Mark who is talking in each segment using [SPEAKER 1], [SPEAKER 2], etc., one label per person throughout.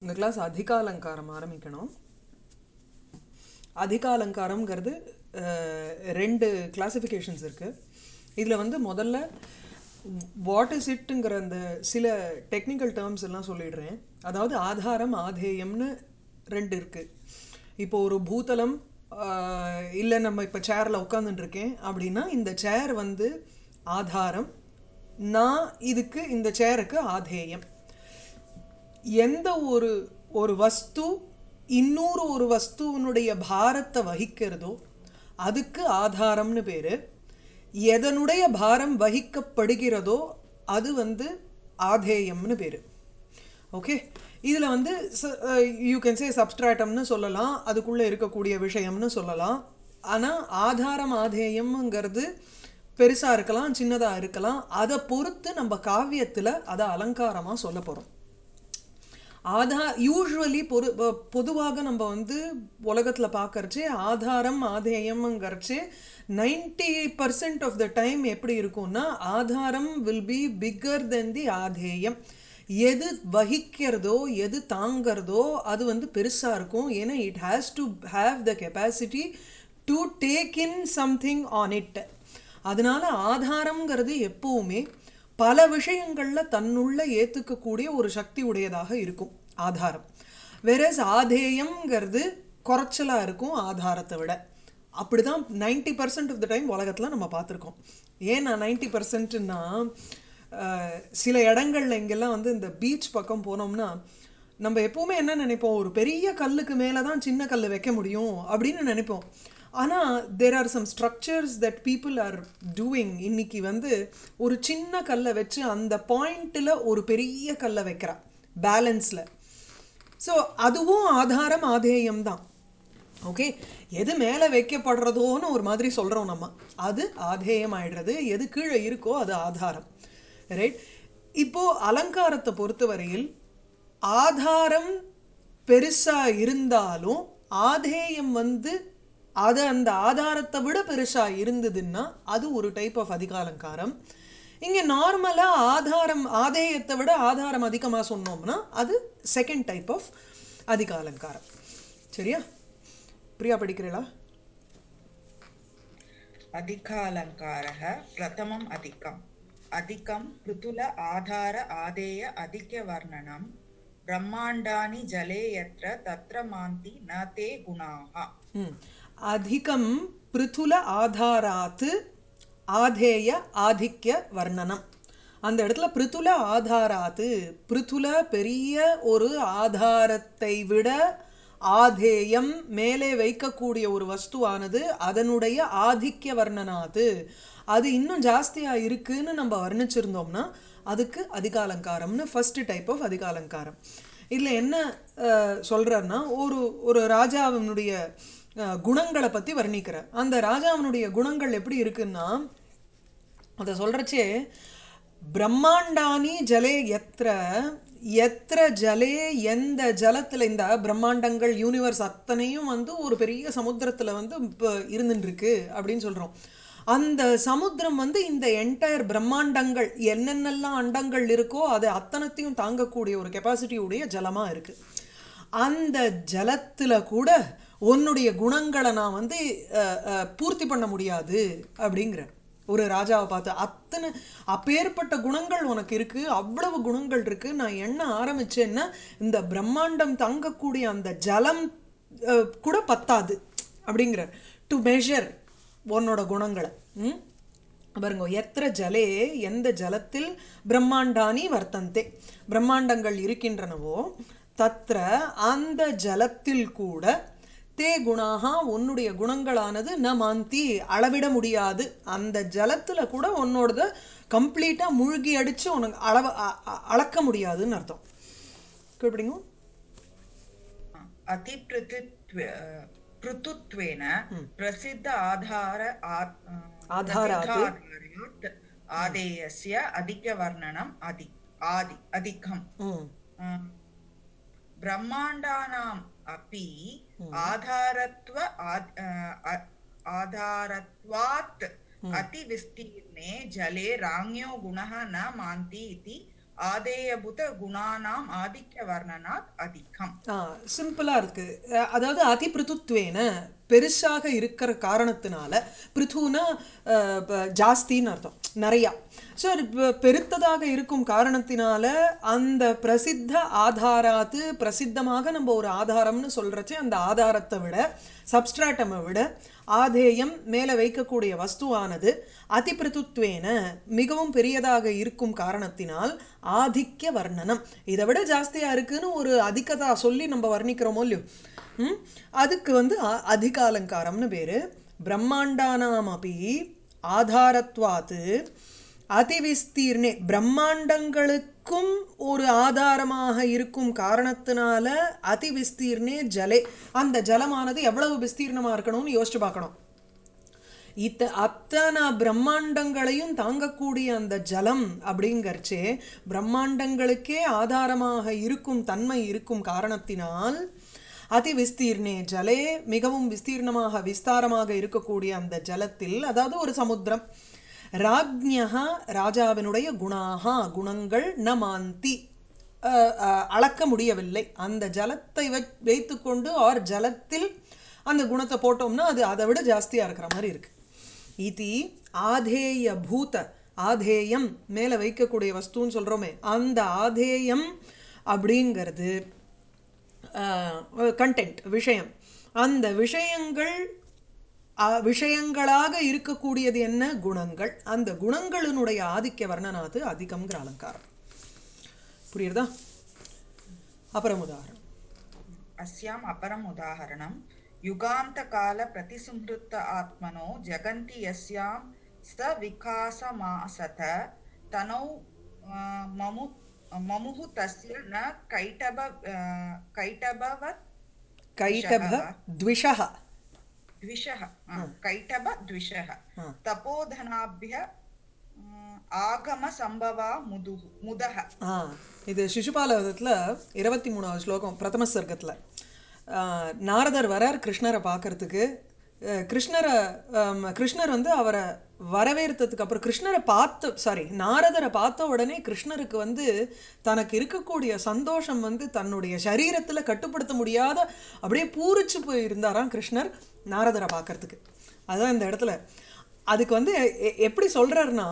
[SPEAKER 1] இந்த கிளாஸ் அதிகாலங்காரம் ஆரம்பிக்கணும் அதிகாலங்காரம்ங்கிறது அஹ், ரெண்டு கிளாசிஃபிகேஷன்ஸ் இருக்குது இதில் வந்து முதல்ல வாட் இஸ் இட்டுங்கிற அந்த சில டெக்னிக்கல் டேர்ம்ஸ் எல்லாம் சொல்லிடுறேன் அதாவது ஆதாரம் ஆதேயம்னு ரெண்டு இருக்குது இப்போ ஒரு பூதலம் இல்லை நம்ம இப்போ சேரில் உட்காந்துட்டுருக்கேன் அப்படின்னா இந்த சேர் வந்து ஆதாரம் நான் இதுக்கு இந்த சேருக்கு ஆதேயம் எந்த ஒரு ஒரு வஸ்து இன்னொரு ஒரு வஸ்துவனுடைய பாரத்தை வகிக்கிறதோ அதுக்கு ஆதாரம்னு பேர் எதனுடைய பாரம் வகிக்கப்படுகிறதோ அது வந்து ஆதேயம்னு பேர் ஓகே இதில் வந்து யூ கேன் சே சப்ஸ்ட்ராட்டம்னு சொல்லலாம் அதுக்குள்ளே இருக்கக்கூடிய விஷயம்னு சொல்லலாம் ஆனால் ஆதாரம் ஆதேயம்ங்கிறது பெருசாக இருக்கலாம் சின்னதாக இருக்கலாம் அதை பொறுத்து நம்ம காவியத்தில் அதை அலங்காரமாக சொல்ல போகிறோம் ஆதா யூஸ்வலி பொது பொ- பொதுவாக நம்ம வந்து உலகத்தில் பார்க்கறச்சே ஆதாரம் ஆதேயம்ங்கிறச்சே ninety percent of the time எப்படி இருக்கும்னா ஆதாரம் will be bigger then the ஆதேயம் எது வகிக்கிறதோ எது தாங்கிறதோ அது வந்து பெருசாக இருக்கும் ஏன்னா it has to have the capacity to take in something on it அதனால ஆதாரம்ங்கிறது எப்பவுமே பல விஷயங்களில் தன்னுள்ள ஏற்றுக்கக்கூடிய ஒரு சக்தி உடையதாக இருக்கும் ஆதாரம் வெரஸ் ஆதேயம்ங்கிறது குறைச்சலாக இருக்கும் ஆதாரத்தை விட அப்படிதான் ninety percent of the time உலகத்தில் நம்ம பார்த்துருக்கோம் ஏன் நான் நைன்டி பர்சன்ட்னா சில இடங்கள்ல இங்கெல்லாம் வந்து இந்த பீச் பக்கம் போனோம்னா நம்ம எப்பவுமே என்ன நினைப்போம் ஒரு பெரிய கல்லுக்கு மேலே தான் சின்ன கல் வைக்க முடியும் அப்படின்னு நினைப்போம் ஆனால் there are some structures that people are doing இன்னைக்கு வந்து ஒரு சின்ன கல்லை வச்சு அந்த பாயிண்ட்டில் ஒரு பெரிய கல்லை வைக்கிறா பேலன்ஸில் ஸோ அதுவும் ஆதாரம் ஆதேயம் தான் ஓகே எது மேலே வைக்கப்படுறதோன்னு ஒரு மாதிரி சொல்கிறோம் நம்ம அது ஆதேயம் ஆயிடுறது எது கீழே இருக்கோ அது ஆதாரம் ரைட் இப்போ அலங்காரத்தை பொறுத்தவரையில் ஆதாரம் பெருசாக இருந்தாலும் ஆதேயம் வந்து அது அந்த ஆதாரத்தை விட பெருசாக இருந்ததுன்னா அது ஒரு டைப் ஆஃப் அதிகாலங்காரம் இங்கே நார்மலாக ஆதாரம் ஆதேயத்தை விட ஆதாரம் அதிகமாக சொன்னோம்னா அது செகண்ட் டைப் ஆஃப் அதிகாலங்காரம் சரியா பிரியா படிக்கிறீளா
[SPEAKER 2] अधिकालङ्कारः प्रथमम् अधिकम् अधिकं पृथुल आधार आदेय अधिक्यवर्णनं ब्रह्माण्डानि जले यत्र तत्र मान्ति न ते गुणाः
[SPEAKER 1] ம் அதிகம் பிருதுல ஆதாராத்து ஆதேய ஆதிக்ய வர்ணனம் அந்த இடத்துல பிருதுல ஆதாராத்து பிருதுல பெரிய ஒரு ஆதாரத்தை விட ஆதேயம் மேலே வைக்கக்கூடிய ஒரு வஸ்துவானது அதனுடைய ஆதிக்ய வர்ணனாது அது இன்னும் ஜாஸ்தியாக இருக்குன்னு நம்ம வர்ணிச்சிருந்தோம்னா அதுக்கு அதிகாலங்காரம்னு ஃபர்ஸ்ட் டைப் ஆஃப் அதிகாலங்காரம் இதில் என்ன அஹ், சொல்றாருன்னா ஒரு ஒரு ராஜாவினுடைய அஹ், குணங்களை பற்றி வர்ணிக்கிறார் அந்த ராஜாவினுடைய குணங்கள் எப்படி இருக்குன்னா அதை சொல்கிறச்சே பிரம்மாண்டானி ஜலே எத்திர எத்திர ஜலே எந்த ஜலத்தில் இந்த பிரம்மாண்டங்கள் யூனிவர்ஸ் அத்தனையும் வந்து ஒரு பெரிய சமுத்திரத்தில் வந்து இப்போ இருந்துட்டு இருக்கு அப்படின்னு சொல்கிறோம் அந்த சமுத்திரம் வந்து இந்த என்டையர் பிரம்மாண்டங்கள் என்னென்னலாம் அண்டங்கள் இருக்கோ அது அத்தனத்தையும் தாங்கக்கூடிய ஒரு கெப்பாசிட்டி உடைய ஜலமாக இருக்குது அந்த ஜலத்தில் கூட உன்னுடைய குணங்களை நான் வந்து அஹ், அஹ், பூர்த்தி பண்ண முடியாது அப்படிங்கிற ஒரு ராஜாவை பார்த்து அத்தனை அப்பேற்பட்ட குணங்கள் உனக்கு இருக்கு அவ்வளவு குணங்கள் இருக்கு நான் என்ன ஆரம்பிச்சேன்னா இந்த பிரம்மாண்டம் தங்கக்கூடிய அந்த ஜலம் அஹ், கூட பத்தாது அப்படிங்கிற டு மெஷர் உன்னோட குணங்களை ம் பாருங்க எத்திர ஜலே எந்த ஜலத்தில் பிரம்மாண்டானி வர்த்தந்தே பிரம்மாண்டங்கள் இருக்கின்றனவோ தத்ர அந்த ஜலத்தில் கூட தே குணாகா உன்னுடைய குணங்களானது ந மாந்தி அளவிட முடியாது அந்த ஜலத்துல கூட உன்னோடத கம்ப்ளீட்டா மூழ்கி அடிச்சு உனக்கு அளவ அ- அ- அளக்க முடியாதுன்னு அர்த்தம் கேட்பீங்க
[SPEAKER 2] अतिपृथुत्व पृथुत्वेन प्रसिद्ध आधार आ-
[SPEAKER 1] आधारात्।
[SPEAKER 2] प्रसिद्धाधारात् आदेयस्य अधिकवर्णनम् अधि आदि अधिकम्
[SPEAKER 1] ம்
[SPEAKER 2] ब्रह्माण्डानाम् अपि आधारत्व आद्- अ- आधारत्वात् अतिविस्तीर्णे जले राज्ञो गुणः न मान्ति इति आदेयभूत गुणानाम् आधिक्यवर्णनात् अधिकम्
[SPEAKER 1] சிம்பிளாக இருக்குது அதாவது அதிபிருத்துத்வேன பெருசாக இருக்கிற காரணத்தினால பிருத்துனா அஹ், ப- ஜாஸ்தின்னு அர்த்தம் நிறையா ஸோ பெருத்ததாக இருக்கும் காரணத்தினால அந்த பிரசித்த ஆதாராத்து பிரசித்தமாக நம்ம ஒரு ஆதாரம்னு சொல்கிறச்சே அந்த ஆதாரத்தை விட சப்ஸ்ட்ராட்டமை விட ஆதேயம் மேலே வைக்கக்கூடிய வஸ்துவானது அதிபிருத்துத்வேன மிகவும் பெரியதாக இருக்கும் காரணத்தினால் ஆதிக்க வர்ணனம் இதை விட ஜாஸ்தியாக இருக்குன்னு ஒரு அதிகதா சொல்லி நம்ம வர்ணிக்கிறோமோ இல்லையோ ம்? அதுக்கு வந்து அ- அதிக அலங்காரம்னு பேர் பிரம்மாண்டானாம் அப்படி ஆதாரத்வாத்து அதிவிஸ்தீர்ணே பிரம்மாண்டங்களுக்கும் ஒரு ஆதாரமாக இருக்கும் காரணத்தினால அதிவிஸ்தீர்ணே ஜலே அந்த ஜலமானது எவ்வளவு விஸ்தீர்ணமாக இருக்கணும்னு யோசிச்சு பார்க்கணும் இத்த அத்தனை பிரம்மாண்டங்களையும் தாங்கக்கூடிய அந்த ஜலம் அப்படிங்கறச்சே பிரம்மாண்டங்களுக்கே ஆதாரமாக இருக்கும் தன்மை இருக்கும் காரணத்தினால் அதி விஸ்தீர்ணே ஜலே மிகவும் விஸ்தீர்ணமாக விஸ்தாரமாக இருக்கக்கூடிய அந்த ஜலத்தில் அதாவது ஒரு சமுத்திரம் ராஜ்ஞா ராஜாவினுடைய குணாகா குணங்கள் ந மாந்தி அஹ், அஹ், அளக்க முடியவில்லை அந்த ஜலத்தை வை வைத்துக்கொண்டு ஆர் ஜலத்தில் அந்த குணத்தை போட்டோம்னா அது அதை விட ஜாஸ்தியாக இருக்கிற மாதிரி இருக்கு இதி ஆதேய பூத ஆதேயம் மேலே வைக்கக்கூடிய வஸ்துன்னு சொல்கிறோமே அந்த ஆதேயம் அப்படிங்கிறது கண்டென்ட் விஷயம் அந்த விஷயங்கள் அஹ், விஷயங்களாக இருக்கக்கூடியது என்ன குணங்கள் அந்த குணங்களினுடைய ஆதிக்க வர்ணனாது அதிகம்ங்கிற அலங்காரம் புரியுறதா அப்புறம் உதாரணம்
[SPEAKER 2] अस्याम् अपरम् उदाहरणं युगान्तकालप्रतिसंहृत आत्मनो जगन्ति यस्यां स विकासमासत तनौ अ, ममु ममुः तस्य न कैटभ अ, कैटभवत्
[SPEAKER 1] கைட்டப द्विषः
[SPEAKER 2] द्विषः अ, कैटभ द्विषः
[SPEAKER 1] हा.
[SPEAKER 2] तपोधनाभ्य अ, आगमसम्भवा मुदुः मुदः
[SPEAKER 1] ஆ இது சிசுபாலவதத்தில் இருபத்தி மூணாவது ஸ்லோகம் பிரதம சர்க்கத்தில் நாரதர் வரார் கிருஷ்ணரை பார்க்கறதுக்கு அஹ், கிருஷ்ணரை ஆம், கிருஷ்ணர் வந்து அவரை வரவேற்றதுக்கு அப்புறம் கிருஷ்ணரை பார்த்த சாரி நாரதரை பார்த்த உடனே கிருஷ்ணருக்கு வந்து தனக்கு இருக்கக்கூடிய சந்தோஷம் வந்து தன்னுடைய சரீரத்தில் கட்டுப்படுத்த முடியாத அப்படியே பூரிச்சு போய் இருந்தாராம் கிருஷ்ணர் நாரதரை பார்க்கறதுக்கு அதுதான் இந்த இடத்துல அதுக்கு வந்து எ- எப்படி சொல்கிறாருன்னா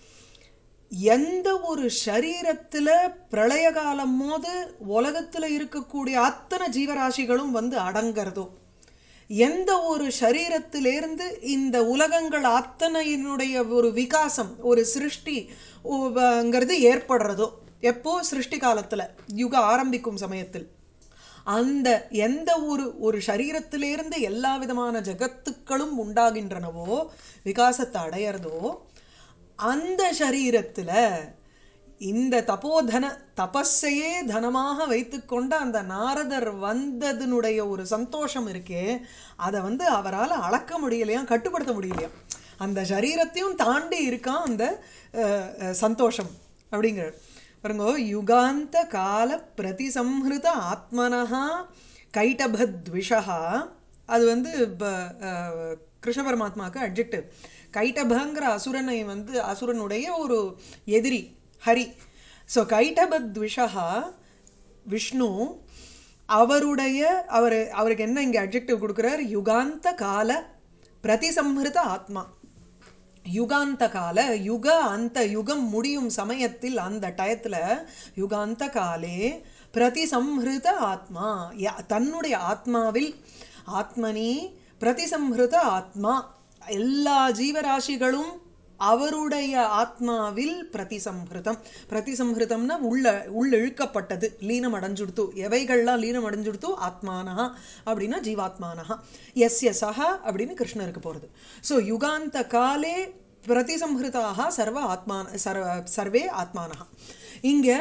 [SPEAKER 1] எந்த ஒரு சரீரத்தில் பிரளய காலம் போது உலகத்தில் இருக்கக்கூடிய அத்தனை ஜீவராசிகளும் வந்து அடங்கிறதோ எந்த ஒரு சரீரத்திலேருந்து இந்த உலகங்கள் அத்தனையினுடைய ஒரு விகாசம் ஒரு சிருஷ்டி ங்கிறது ஏற்படுறதோ எப்போ சிருஷ்டி காலத்தில் யுக ஆரம்பிக்கும் சமயத்தில் அந்த எந்த ஒரு ஒரு சரீரத்திலேருந்து எல்லா விதமான ஜகத்துக்களும் உண்டாகின்றனவோ விகாசத்தை அடையிறதோ அந்த சரீரத்தில் இந்த தபோதன தபஸையே தனமாக வைத்துக்கொண்ட அந்த நாரதர் வந்ததனுடைய ஒரு சந்தோஷம் இருக்கே அதை வந்து அவரால் அளக்க முடியலையாம் கட்டுப்படுத்த முடியலையாம் அந்த சரீரத்தையும் தாண்டி இருக்கான் அந்த அஹ், அஹ், சந்தோஷம் அப்படிங்கிறார் பாருங்க யுகாந்த கால பிரதிசம்ஹிருத ஆத்மனஹா கைட்டபத்விஷா அது வந்து ப- அஹ், கிருஷ்ண பரமாத்மாவுக்கு அட்ஜெக்டிவ் கைட்டபங்கிற அசுரனை வந்து அசுரனுடைய ஒரு எதிரி ஹரி ஸோ கைட்டபத்விஷா விஷ்ணு அவருடைய அவர் அவருக்கு என்ன இங்கே அட்ஜெக்டிவ் கொடுக்குறார் யுகாந்த கால பிரதிசம்ஹிருத ஆத்மா யுகாந்த கால யுக அந்த யுகம் முடியும் சமயத்தில் அந்த டயத்தில் யுகாந்த காலே பிரதிசம்ஹிருத ஆத்மா ய- தன்னுடைய ஆத்மாவில் ஆத்மனி பிரதிசம்ஹிருத ஆத்மா எல்லா ஜீவராசிகளும் அவருடைய ஆத்மாவில் பிரதிசம்ஹிருதம் பிரதிசம்ஹிருதம்னா உள்ள உள்ளிழுக்கப்பட்டது லீனம் அடைஞ்சுடுத்து எவைகள்லாம் லீனம் அடைஞ்சுடுத்து ஆத்மானஹா அப்படின்னா ஜீவாத்மானஹா எஸ்ய சஹ அப்படின்னு கிருஷ்ணருக்கு போகிறது ஸோ யுகாந்த காலே பிரதிசம்ஹிருதாக சர்வ ஆத்மான சர்வ சர்வே ஆத்மானஹா இங்கே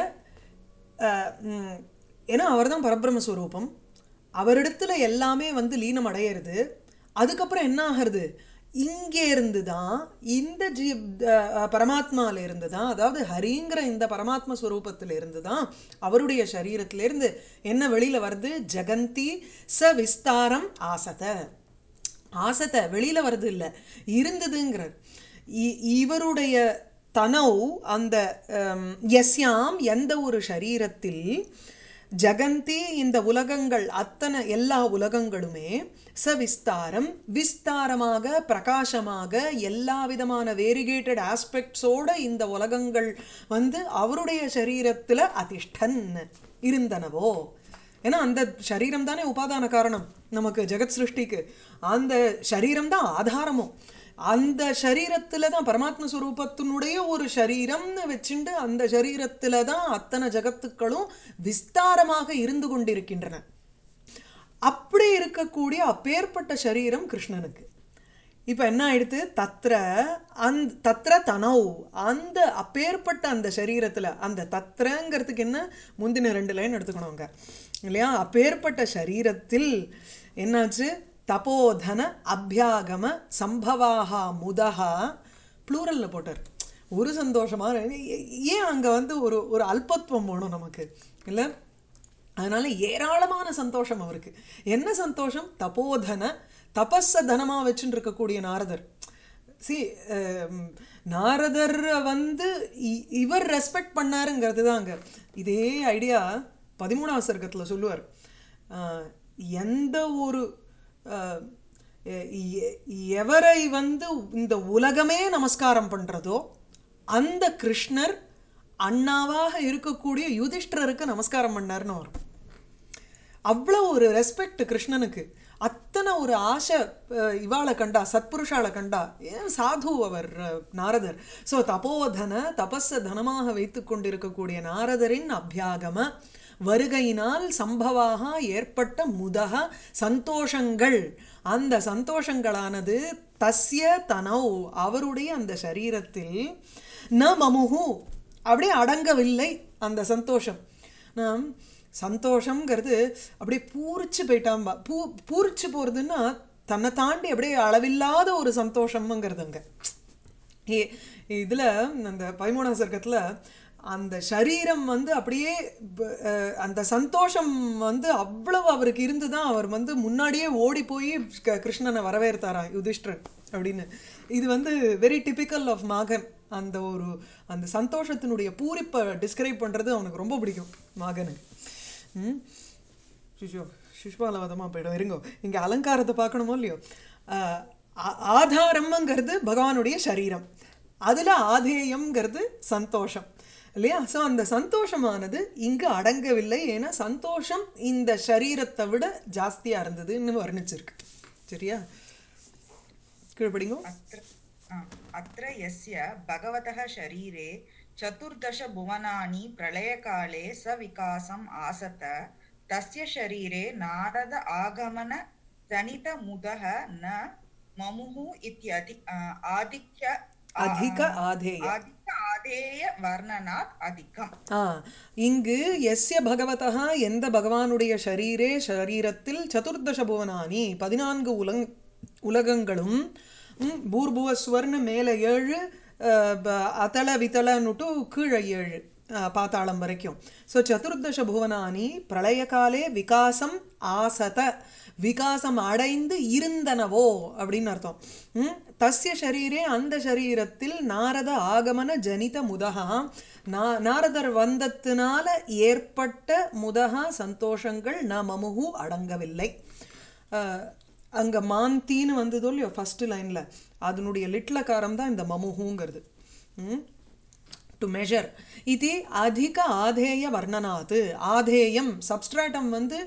[SPEAKER 1] ஏன்னா அவர் தான் பரபிரம்மஸ்வரூபம் அவரிடத்துல எல்லாமே வந்து லீனம் அடையிறது அதுக்கப்புறம் என்ன ஆகிறது இங்கே இருந்து தான் இந்த ஜீ அஹ், பரமாத்மால இருந்து தான் அதாவது ஹரிங்கிற இந்த பரமாத்ம ஸ்வரூபத்தில் இருந்து தான் அவருடைய சரீரத்திலிருந்து என்ன வெளியில் வருது ஜெகந்தி ச விஸ்தாரம் ஆசத ஆசத்தை வெளியில் வருது இல்லை இருந்ததுங்கிறார் இ- இவருடைய தனௌ அந்த அம், யஸ்யாம் எந்த ஒரு சரீரத்தில் ஜகந்தி இந்த உலகங்கள் அத்தனை எல்லா உலகங்களுமே சவிஸ்தாரம் விஸ்தாரமாக பிரகாசமாக எல்லா விதமான வேரிகேட்டட் ஆஸ்பெக்ட்ஸோட இந்த உலகங்கள் வந்து அவருடைய சரீரத்தில் அதிஷ்டன் இருந்தனவோ ஏன்னா அந்த சரீரம் தானே உபாதான காரணம் நமக்கு ஜெகத் சிருஷ்டிக்கு அந்த சரீரம் தான் ஆதாரமும் அந்த சரீரத்தில் தான் பரமாத்ம ஸ்வரூபத்தினுடைய ஒரு சரீரம்னு வச்சுண்டு அந்த சரீரத்தில் தான் அத்தனை ஜகத்துக்களும் விஸ்தாரமாக இருந்து கொண்டிருக்கின்றன அப்படி இருக்கக்கூடிய அப்பேற்பட்ட சரீரம் கிருஷ்ணனுக்கு இப்போ என்ன ஆயிடுத்து தத்ர அந் தத்ர தனௌ அந்த அப்பேற்பட்ட அந்த சரீரத்தில் அந்த தத்ரங்கிறதுக்கு என்ன முந்தின ரெண்டு லைன் எடுத்துக்கணுங்க இல்லையா அப்பேற்பட்ட சரீரத்தில் என்னாச்சு தபோதன அபியாகம சம்பவாகா முதகா ப்ளூரலில் போட்டார் ஒரு சந்தோஷமா ஏ- ஏன் அங்கே வந்து ஒரு ஒரு அல்பத்துவம் வேணும் நமக்கு இல்லை அதனால ஏராளமான சந்தோஷம் அவருக்கு என்ன சந்தோஷம் தபோதன தபஸ தனமா வச்சுட்டு இருக்கக்கூடிய நாரதர் சி நாரதர் வந்து இ- இவர் ரெஸ்பெக்ட் பண்ணாருங்கிறது தான் அங்கே இதே ஐடியா பதிமூணாவது சர்க்கத்தில் சொல்லுவார் அஹ், எந்த ஒரு அஹ், எ- எ- எவரை வந்து இந்த உலகமே நமஸ்காரம் பண்ணுறதோ அந்த கிருஷ்ணர் அண்ணாவாக இருக்கக்கூடிய யுதிஷ்டருக்கு நமஸ்காரம் பண்ணாருன்னு வரும் அவ்வளோ ஒரு ரெஸ்பெக்ட் கிருஷ்ணனுக்கு அத்தனை ஒரு ஆசை அஹ், இவாளை கண்டா சத்புருஷாளை கண்டா ஏன் சாது அவர் அஹ், நாரதர் ஸோ தபோதன தபஸ தனமாக வைத்து கொண்டிருக்கக்கூடிய நாரதரின் அபியாகம வருகையினால் சம்பவாக ஏற்பட்ட முதக சந்தோஷங்கள் அந்த சந்தோஷங்களானது தஸ்ய தனௌ அவருடைய அந்த சரீரத்தில் ந மமுகு அப்படியே அடங்கவில்லை அந்த சந்தோஷம் நாம் சந்தோஷங்கிறது அப்படியே பூரிச்சு போயிட்டாம்பா பூ பூரிச்சு போகிறதுன்னா தன்னை தாண்டி அப்படியே அளவில்லாத ஒரு சந்தோஷம்ங்கிறதுங்க ஏ இதில் அந்த பதிமூணாம் சர்க்கத்தில் அந்த சரீரம் வந்து அப்படியே ப- அஹ், அந்த சந்தோஷம் வந்து அவ்வளவு அவருக்கு இருந்து தான் அவர் வந்து முன்னாடியே ஓடி போய் க- கிருஷ்ணனை வரவேற்றாராம் யுதிஷ்டிரன் அப்படின்னு இது வந்து வெரி டிபிக்கல் ஆஃப் மாகன் அந்த ஒரு அந்த சந்தோஷத்தினுடைய பூரிப்பை டிஸ்கிரைப் பண்ணுறது அவனுக்கு ரொம்ப பிடிக்கும் மாகனுக்கு ம் சிஷு சிஷ்பாலவதமாக போயிடும் இருங்கோ இங்கே அலங்காரத்தை பார்க்கணுமோ இல்லையோ ஆஹ் ஆ- ஆதாரம்ங்கிறது பகவானுடைய சரீரம் அதில் ஆதேயம்ங்கிறது சந்தோஷம் இல்லையா ஸோ அந்த சந்தோஷமானது இங்கு அடங்கவில்லை ஏன்னா சந்தோஷம் இந்த சரீரத்தை விட ஜாஸ்தியாக இருந்ததுன்னு வர்ணிச்சிருக்கு சரியா கீழ்படிங்கோ
[SPEAKER 2] अत्र आ, अत्र यस्य भगवतः शरीरे चतुर्दश भुवनानि प्रलयकाले सविकासम् आसत तस्य शरीरे नारद आगमन जनितमुदः न ममुः इत्यधि आ, आधिक्य आ,
[SPEAKER 1] அதிக ஆதேய
[SPEAKER 2] आधिक्य आधेय वर्णनात् अधिकम्
[SPEAKER 1] ஆ இங்கு எஸ்ய பகவதா எந்த பகவானுடைய ஷரீரே ஷரீரத்தில் சதுர்தச புவனானி பதினான்கு உலங் உலகங்களும் ம், பூர்புவஸ்வர்னு மேலே ஏழு அஹ், ப- அதல விதலன்னுட்டு கீழே ஏழு அஹ், பாதாளம் வரைக்கும் ஸோ சதுர்தச புவனானி பிரளயகாலே விகாசம் ஆசத விகாசம் அடைந்து இருந்தனவோ அப்படின்னு அர்த்தம் ம், தஸ்ய ஷரீரே அந்த ஷரீரத்தில் நாரத ஆகமன ஜனித முதகா நா நாரதர் வந்தத்தினால ஏற்பட்ட முதகா சந்தோஷங்கள் ந மமுகு அடங்கவில்லை அஹ், அங்க மாந்தின்னு வந்ததோ இல்லையோ ஃபர்ஸ்ட் லைன்ல அதனுடைய லிட்லகாரம் தான் இந்த மமுகுங்கிறது ம் டு மெஷர் இது அதிக ஆதேய வர்ணனாத்து ஆதேயம் சப்ஸ்ட்ராட்டம் வந்து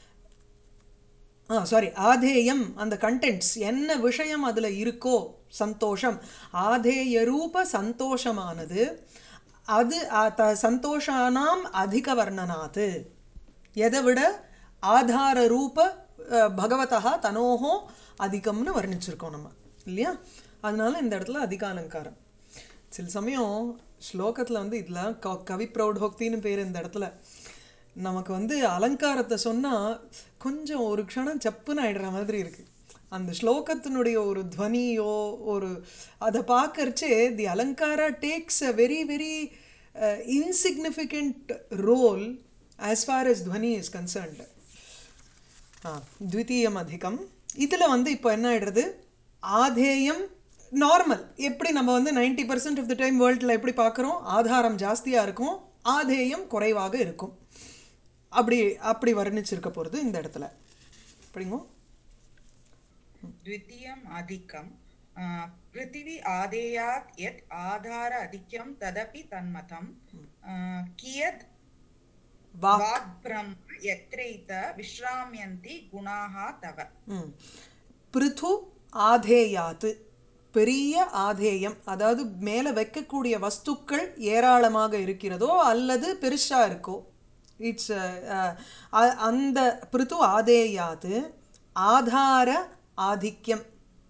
[SPEAKER 1] ஆ சாரி ஆதேயம் அந்த கண்டென்ட்ஸ் என்ன விஷயம் அதில் இருக்கோ சந்தோஷம் ஆதேய ரூப சந்தோஷமானது அது அ- த- சந்தோஷானாம் அதிக வர்ணனாத்து எதை விட ஆதார ரூப அஹ், பகவதா தனோஹோ அதிகம்னு வர்ணிச்சிருக்கோம் நம்ம இல்லையா அதனால இந்த இடத்துல அதிக அலங்காரம் சில சமயம் ஸ்லோகத்தில் வந்து இதில் க கவி பிரௌடோக்தின்னு பேர் இந்த இடத்துல நமக்கு வந்து அலங்காரத்தை சொன்னால் கொஞ்சம் ஒரு க்ஷணம் சப்புன்னு ஆயிடுற மாதிரி இருக்குது அந்த ஸ்லோகத்தினுடைய ஒரு துவனியோ ஒரு அதை பார்க்கறச்சே the alankara takes a very very insignificant role as far as dhvani is concerned ஆ த்விதீயம் அதிகம் இதில் வந்து இப்போ என்ன ஆயிடுறது ஆதேயம் நார்மல் எப்படி நம்ம வந்து ninety percent of the time வேர்ல்டில் எப்படி பார்க்குறோம் ஆதாரம் ஜாஸ்தியாக இருக்கும் ஆதேயம் குறைவாக இருக்கும் அப்படி அப்படி வர்ணிச்சிருக்க போகிறது இந்த இடத்துல அப்படிங்கோ
[SPEAKER 2] द्वितीयम् अधिकं अ, पृथिवी आदेयात् यत् आधार अधिक्यं तदपि तन्मतं अ, कियद्
[SPEAKER 1] வாக்
[SPEAKER 2] वाग्ब्रह्म यत्रैत विश्राम्यन्ति गुणाः तव
[SPEAKER 1] ம் பிருது ஆதேயாத்து பெரிய ஆதேயம் அதாவது மேலே வைக்கக்கூடிய வஸ்துக்கள் ஏராளமாக இருக்கிறதோ அல்லது பெருசாக இருக்கோ இட்ஸ் அந்த பிருது ஆதேயாத்து ஆதார ஆதிக்கம்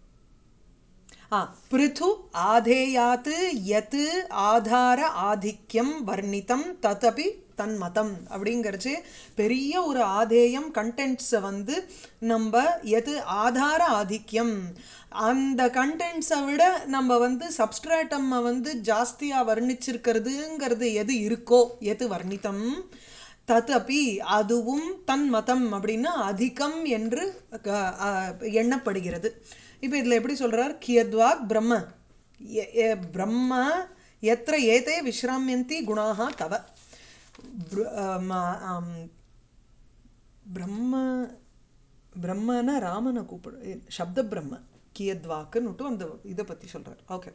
[SPEAKER 1] ஆ பிருது ஆதேயாத் யத் ஆதார ஆதிக்கம் வர்ணிதம் ததபி தன்மதம் அப்படிங்கிறச்சு பெரிய ஒரு ஆதேயம் கண்டென்ட்ஸை வந்து நம்ம எது ஆதார ஆதிக்கம் அந்த கண்டென்ட்ஸை விட நம்ம வந்து சப்ஸ்ட்ராட்டம்மை வந்து ஜாஸ்தியாக வர்ணிச்சிருக்கிறதுங்கிறது எது இருக்கோ எது வர்ணிதம் ததபி அதுவும் தன் மதம் அப்படின்னா அதிகம் என்று க- அஹ், எண்ணப்படுகிறது இப்போ இதில் எப்படி சொல்றார் கியத்வாக் பிரம்ம எ- எ- பிரம்ம எத்திர ஏதே விஸ்ராமியந்தி குணாக தவ பிர- ஆம், ஆம், பிரம்ம பிரம்மன ராமனை கூப்பிடு சப்த பிரம்ம கியத்வாக்குன்னுட்டு அந்த இதை பற்றி சொல்கிறார் ஓகே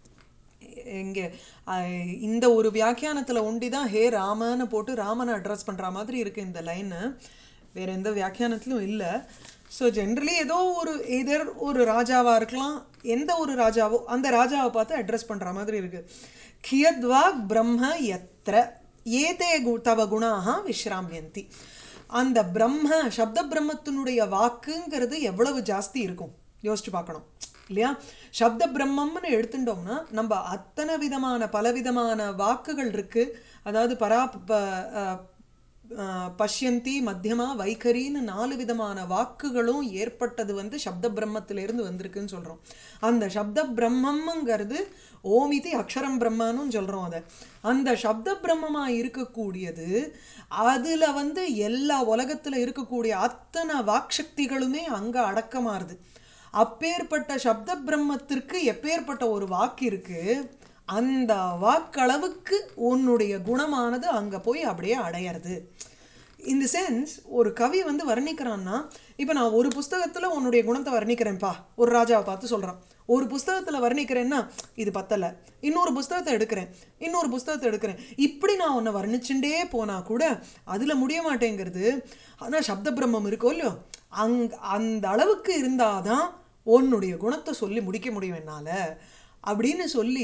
[SPEAKER 1] இங்கே அஹ், இந்த ஒரு வியாக்கியானத்தில் ஒண்டி தான் ஹே ராமன்னு போட்டு ராமனை அட்ரஸ் பண்ணுற மாதிரி இருக்குது இந்த லைனு வேறு எந்த வியாக்கியானத்திலும் இல்லை ஸோ ஜென்ரலி ஏதோ ஒரு எதர் ஒரு ராஜாவாக இருக்கலாம் எந்த ஒரு ராஜாவோ அந்த ராஜாவை பார்த்து அட்ரஸ் பண்ணுற மாதிரி இருக்குது கியத்வாக் பிரம்ம எத்திர ஏதே கு தவ குணாக விஸ்ராமியந்தி அந்த பிரம்ம சப்த பிரம்மத்தினுடைய வாக்குங்கிறது எவ்வளவு ஜாஸ்தி இருக்கும் யோசிச்சு பார்க்கணும் இல்லையா சப்த பிரம்மம்னு எடுத்துட்டோம்னா நம்ம அத்தனை விதமான பலவிதமான வாக்குகள் இருக்கு அதாவது பரா ப- அஹ், அஹ், பஷ்யந்தி மத்தியமா வைகரின்னு நாலு விதமான வாக்குகளும் ஏற்பட்டது வந்து சப்த பிரம்மத்திலிருந்து வந்திருக்குன்னு சொல்றோம் அந்த சப்த பிரம்மம்ங்கிறது ஓமிதி அக்ஷரம் பிரம்மன்னு சொல்றோம் அதை அந்த சப்த பிரம்மமா இருக்கக்கூடியது அதுல வந்து எல்லா உலகத்துல இருக்கக்கூடிய அத்தனை வாக்சக்திகளுமே அங்க அடக்கமாறுது அப்பேற்பட்ட சப்த பிரம்மத்திற்கு எப்பேற்பட்ட ஒரு வாக்கு இருக்கு அந்த வாக்களவுக்கு உன்னுடைய குணமானது அங்க போய் அப்படியே அடையிறது இந்த சென்ஸ் ஒரு கவி வந்து வர்ணிக்கிறான்னா இப்போ நான் ஒரு புஸ்தகத்தில் உன்னுடைய குணத்தை வர்ணிக்கிறேன்ப்பா ஒரு ராஜாவை பார்த்து சொல்கிறான் ஒரு புஸ்தகத்தில் வர்ணிக்கிறேன்னா இது பத்தலை இன்னொரு புஸ்தகத்தை எடுக்கிறேன் இன்னொரு புஸ்தகத்தை எடுக்கிறேன் இப்படி நான் உன்னை வர்ணிச்சுட்டே போனால் கூட அதில் முடிய மாட்டேங்கிறது ஆனால் சப்த பிரம்மம் இருக்கோ இல்லையோ அங் அந்த அளவுக்கு இருந்தாதான் உன்னுடைய குணத்தை சொல்லி முடிக்க முடியும் என்னால் அப்படின்னு சொல்லி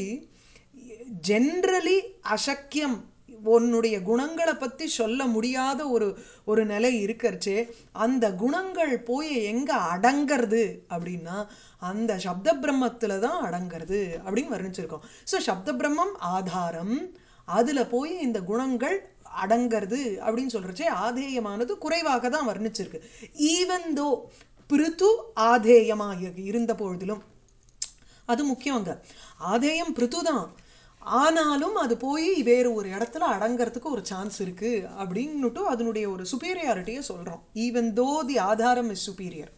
[SPEAKER 1] ஜென்ரலி அசக்கியம் உன்னுடைய குணங்களை பற்றி சொல்ல முடியாத ஒரு ஒரு நிலை இருக்கறச்சே அந்த குணங்கள் போய் எங்கே அடங்கிறது அப்படின்னா அந்த சப்த பிரம்மத்தில் தான் அடங்கிறது அப்படின்னு வர்ணிச்சிருக்கோம் ஸோ சப்த பிரம்மம் ஆதாரம் அதில் போய் இந்த குணங்கள் அடங்கிறது அப்படின்னு சொல்கிறச்சே ஆதேயமானது குறைவாக தான் வர்ணிச்சிருக்கு ஈவன் தோ பிருத்து ஆதேயமாக இருந்த பொழுதிலும் அது முக்கியம் அங்க ஆதேயம் பிருத்து தான் ஆனாலும் அது போய் வேறு ஒரு இடத்துல அடங்கறதுக்கு ஒரு சான்ஸ் இருக்கு அப்படின்னுட்டு அதனுடைய ஒரு சுப்பீரியாரிட்டியை சொல்றோம் ஈவன் தோ தி ஆதாரம் இஸ் சுப்பீரியர்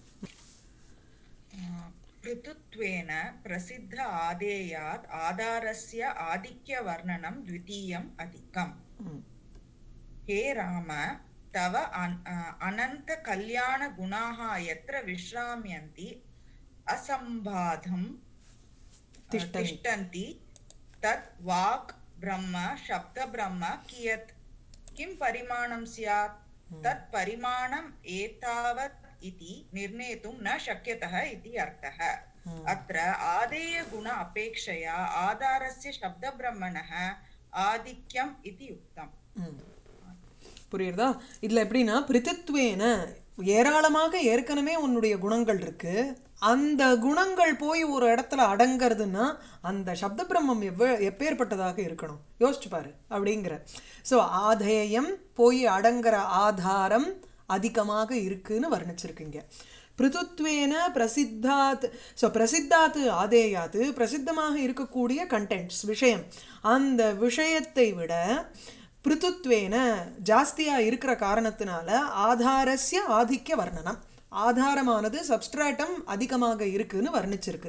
[SPEAKER 2] पृथुत्वेन प्रसिद्ध आदेयात् आधारस्य आधिक्यवर्णनं द्वितीयम् अधिकम् हे राम तव अन- अ, अनन्तकल्याणगुणाः यत्र विश्राम्यन्ति असम्बाधं अ,
[SPEAKER 1] तिष्ठन्ति।
[SPEAKER 2] तिष्ठन्ति तत् वाक् ब्रह्म शब्दब्रह्म कियत् किं परिमाणं स्यात् तत् परिमाणम् एतावत् इति निर्णेतुं न शक्यतः इति अर्थः अत्र आदेयगुण अपेक्षया आधारस्य शब्दब्रह्मणः आधिक्यम् इति उक्तम्
[SPEAKER 1] புரியுறதா இதில் எப்படின்னா பிரித்தித்வேன ஏராளமாக ஏற்கனவே உன்னுடைய குணங்கள் இருக்கு அந்த குணங்கள் போய் ஒரு இடத்துல அடங்கிறதுன்னா அந்த சப்த பிரம்மம் எவ்வ எப்பேற்பட்டதாக இருக்கணும் யோசிச்சு பாரு அப்படிங்கிற ஸோ ஆதேயம் போய் அடங்குற ஆதாரம் அதிகமாக இருக்குன்னு வர்ணிச்சிருக்கீங்க பிருதுத்வேன பிரசித்தாத் ஸோ பிரசித்தாத்து ஆதேயாத்து பிரசித்தமாக இருக்கக்கூடிய கண்டென்ட்ஸ் விஷயம் அந்த விஷயத்தை விட பிருத்துத்வேன ஜாஸ்தியாக இருக்கிற காரணத்தினால ஆதாரஸ்ய ஆதிக்க வர்ணனம் ஆதாரமானது சப்ஸ்ட்ராட்டம் அதிகமாக இருக்குன்னு வர்ணிச்சிருக்கு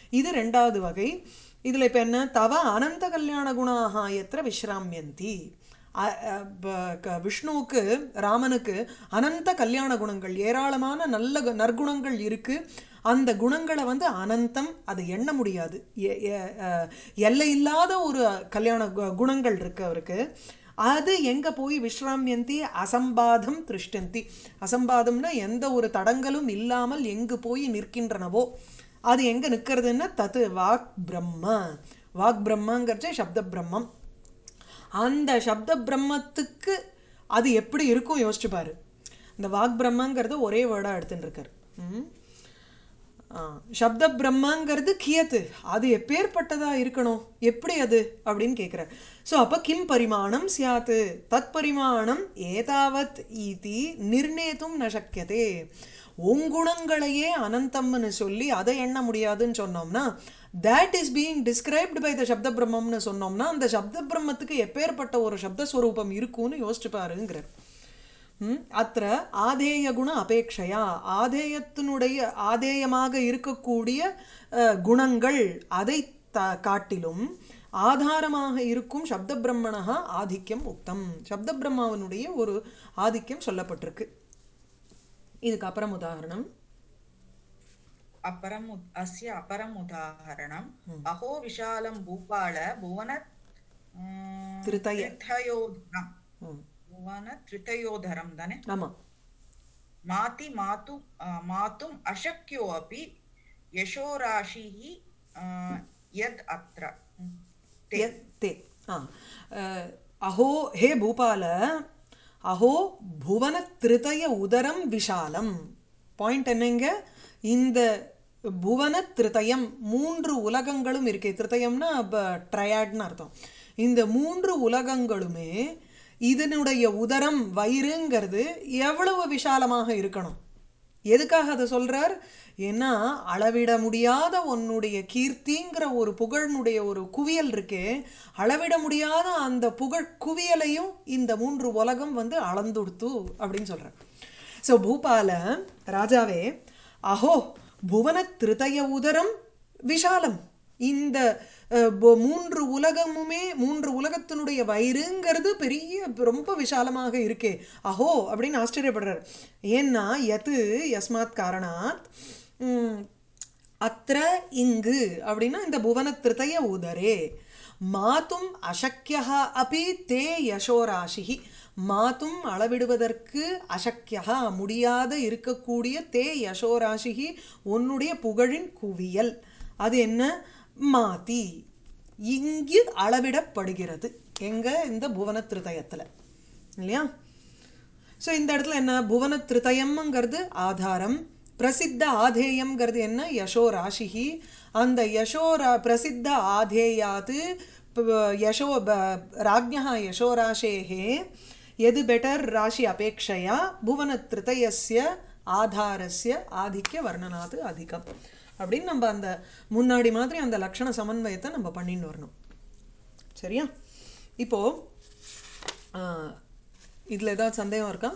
[SPEAKER 1] இது ரெண்டாவது வகை இதில் இப்போ என்ன தவ அனந்த கல்யாண குணாக எத்திர விஸ்ராமியந்தி அ- அ, ப- க- விஷ்ணுவுக்கு ராமனுக்கு அனந்த கல்யாண குணங்கள் ஏராளமான நல்ல கு- நற்குணங்கள் இருக்கு அந்த குணங்களை வந்து அனந்தம் அது எண்ண முடியாது எ- எ- அ, எல்லையில்லாத ஒரு கல்யாண கு- குணங்கள் இருக்கு அவருக்கு அது எங்க போய் விஸ்ராமியந்தி அசம்பாதம் திருஷ்டந்தி அசம்பாதம்னா எந்த ஒரு தடங்களும் இல்லாமல் எங்கு போய் நிற்கின்றனவோ அது எங்க நிற்கிறதுன்னா தத்து வாக் பிரம்ம வாக் பிரம்மங்கிறச்சே சப்த பிரம்மம் அந்த சப்த பிரம்மத்துக்கு அது எப்படி இருக்கும் யோசிச்சு பாரு இந்த வாக் பிரம்மங்கிறது ஒரே வேர்டாக எடுத்துட்டு இருக்காரு ம்? ஆ, சப்த பிரம்மங்கிறது கியத்து அது எப்பேற்பட்டதா இருக்கணும் எப்படி அது அப்படின்னு கேட்குறார் ஸோ அப்போ கிம் பரிமாணம் சியாத்து தத் பரிமாணம் ஏதாவத் ஈதி நிர்ணேதும் ந சக்கியதே உங்குணங்களையே அனந்தம்னு சொல்லி அதை எண்ண முடியாதுன்னு சொன்னோம்னா that is being described by the சப்த பிரம்மம்னு சொன்னோம்னா அந்த சப்த பிரம்மத்துக்கு எப்பேற்பட்ட ஒரு சப்தஸ்வரூபம் இருக்கும்னு யோசிச்சு பாருங்கிறார் ம், அത്ര ஆதேய குண அபேட்சையா ஆதேயத்தினுடைய ஆதேயமாக இருக்கக்கூடிய அஹ், குணங்கள் அதை த காட்டிலும் ஆதாரமாக இருக்கும் சப்த பிரம்மணா ஆதிக்கம் உக்தம் சப்த பிரம்மாவனுடைய ஒரு ஆதிக்கம் சொல்லப்பட்டிருக்கு இதுக்கு அப்புறம் உதாரணம்
[SPEAKER 2] अपरम् उद- अस्य अपरम् उदाहरणम् अहो विशालं भूपाल भुवन उम्,
[SPEAKER 1] त्रितय.
[SPEAKER 2] त्रितयोधरम्
[SPEAKER 1] ம்,
[SPEAKER 2] भुवन त्रितयोधरं धने
[SPEAKER 1] ஆமா
[SPEAKER 2] माति मातु अ, मातुम् अशक्यो अपि यशोराशिः अ, यद् अत्र उम्, ते
[SPEAKER 1] ய- தே ஆ அஹ், அஹோ ஹே பூபால அஹோ புவன திருதய உதரம் விஷாலம் பாயிண்ட் என்னங்க இந்த புவன திருதயம் மூன்று உலகங்களும் இருக்கே திருதயம்னா ட்ரையாட்னு அர்த்தம் இந்த மூன்று உலகங்களுமே இதனுடைய உதரம் வயிறுங்கிறது எவ்வளவு விஷாலமாக இருக்கணும் எதுக்காக அதை சொல்றார் ஏன்னா அளவிட முடியாத உன்னுடைய கீர்த்திங்கிற ஒரு புகழ்னுடைய ஒரு குவியல் இருக்கே அளவிட முடியாத அந்த புகழ் குவியலையும் இந்த மூன்று உலகம் வந்து அளந்துடுத்து அப்படின்னு சொல்றார் ஸோ பூபால ராஜாவே அஹோ புவன திருதய உதரம் விஷாலம் இந்த அஹ், பு- மூன்று உலகமுமே மூன்று உலகத்தினுடைய வயிறுங்கிறது பெரிய ரொம்ப விஷாலமாக இருக்கே அஹோ அப்படின்னு ஆச்சரியப்படுறார் ஏன்னா எது யஸ்மாத் காரணாத் உம், அத்திர இங்கு அப்படின்னா இந்த புவன திருதய உதரே மாத்தும் அசக்கியா அபி தே யசோராசிஹி மாத்தும் அளவிடுவதற்கு அசக்கியா முடியாத இருக்கக்கூடிய தே யசோராசிஹி உன்னுடைய புகழின் குவியல் அது என்ன மாதி இங்கு அளவிடப்படுகிறது எங்க இந்த புவன திருதயத்துல இல்லையா ஸோ இந்த இடத்துல என்ன புவன திருதயம்ங்கிறது ஆதாரம் பிரசித்த ஆதேயம்ங்கிறது என்ன யசோ ராசிஹி அந்த யசோ ரா பிரசித்த ஆதேயாது ப- யசோ ப- ராஜ்ஞா யசோ ராசேஹே எது பெட்டர் ராசி அபேட்சையா புவன திருதயஸ்ய ஆதாரஸ்ய ஆதிக்க வர்ணனாது அதிகம் அப்படின்னு நம்ம அந்த முன்னாடி மாதிரி அந்த லக்ஷண சமன்வயத்தை நம்ம பண்ணின்னு வரணும் சரியா இப்போ ஆஹ், இதுல ஏதாவது சந்தேகம் இருக்கா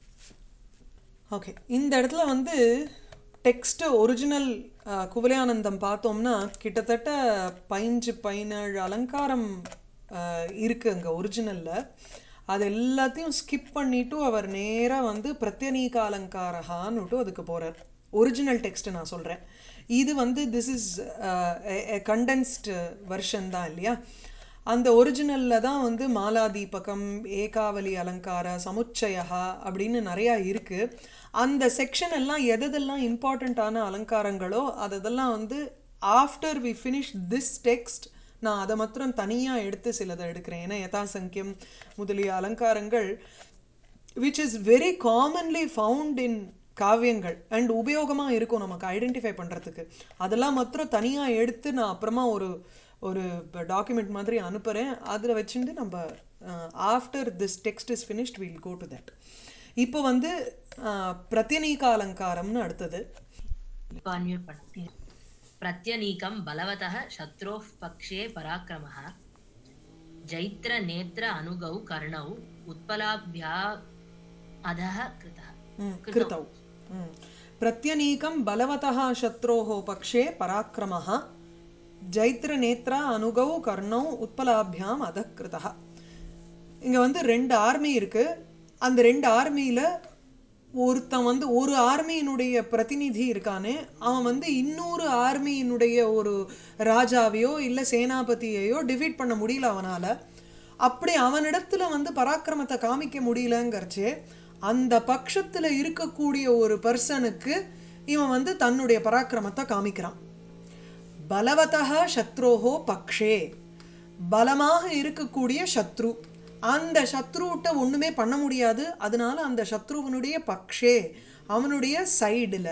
[SPEAKER 1] ஓகே இந்த இடத்துல வந்து டெக்ஸ்ட் ஒரிஜினல் குவலயானந்தம் பார்த்தோம்னா கிட்டத்தட்ட பதினஞ்சு பதினேழு அலங்காரம் ஆஹ், இருக்கு அங்க ஒரிஜினல்ல அது எல்லாத்தையும் ஸ்கிப் பண்ணிட்டு அவர் நேரா வந்து பிரத்யநீக அலங்காரஹான்னுட்டு அதுக்கு போறார் ஒரிஜினல் டெக்ஸ்ட் நான் சொல்றேன் இது வந்து திஸ் இஸ் கண்டென்ஸ்டு வெர்ஷன் தான் இல்லையா அந்த ஒரிஜினலில் தான் வந்து மாலா தீபகம் ஏகாவலி அலங்கார சமுச்சயா அப்படின்னு நிறையா இருக்குது அந்த செக்ஷன் எல்லாம் எதெல்லாம் இம்பார்ட்டண்ட்டான அலங்காரங்களோ அதெல்லாம் வந்து after we finish this text நான் அதை மாத்திரம் தனியாக எடுத்து சிலதை எடுக்கிறேன் ஏன்னா யதாசங்கியம் முதலிய அலங்காரங்கள் which is very commonly found in காவியங்கள் அண்ட் உபயோகமாக இருக்கும் நமக்கு ஐடென்டிஃபை பண்ணுறதுக்கு அதெல்லாம் மாத்திரம் தனியாக எடுத்து நான் அப்புறமா ஒரு ஒரு டாக்குமெண்ட் மாதிரி அனுப்புகிறேன் அதில் வச்சுட்டு நம்ம after this text is finished will go to that இப்போ வந்து பிரத்யநீக அலங்காரம்னு அடுத்தது
[SPEAKER 3] अन्म्यूट् पठति प्रत्यनीकं बलवतः शत्रोः पक्षे पराक्रमः जैत्रनेत्र अनुगौ कर्णौ उत्पलाभ्या अधः कृतः
[SPEAKER 1] ம், கிருத்தௌ ம். பிரத்யநீகம் பலவதः சத்ரோः பக்ஷே பராக்கிரமः ஜைத்திர நேத்ரா அனுகௌ கர்ணௌ உத்பலாபியாம் அதக்கிருதா இங்கே வந்து ரெண்டு ஆர்மி இருக்கு அந்த ரெண்டு ஆர்மியில் ஒருத்தன் வந்து ஒரு ஆர்மியினுடைய பிரதிநிதி இருக்கானே அவன் வந்து இன்னொரு ஆர்மியினுடைய ஒரு ராஜாவையோ இல்லை சேனாபதியையோ டிஃபீட் பண்ண முடியல அவனால் அப்படி அவனிடத்துல வந்து பராக்கிரமத்தை காமிக்க முடியலங்கிறச்சே அந்த பட்சத்தில் இருக்கக்கூடிய ஒரு பர்சனுக்கு இவன் வந்து தன்னுடைய பராக்கிரமத்தை காமிக்கிறான் பலவதா சத்ரோஹோ பக்ஷே பலமாக இருக்கக்கூடிய சத்ரு அந்த சத்ருவிட்ட ஒன்றுமே பண்ண முடியாது அதனால அந்த சத்ருவனுடைய பக்ஷே அவனுடைய சைடில்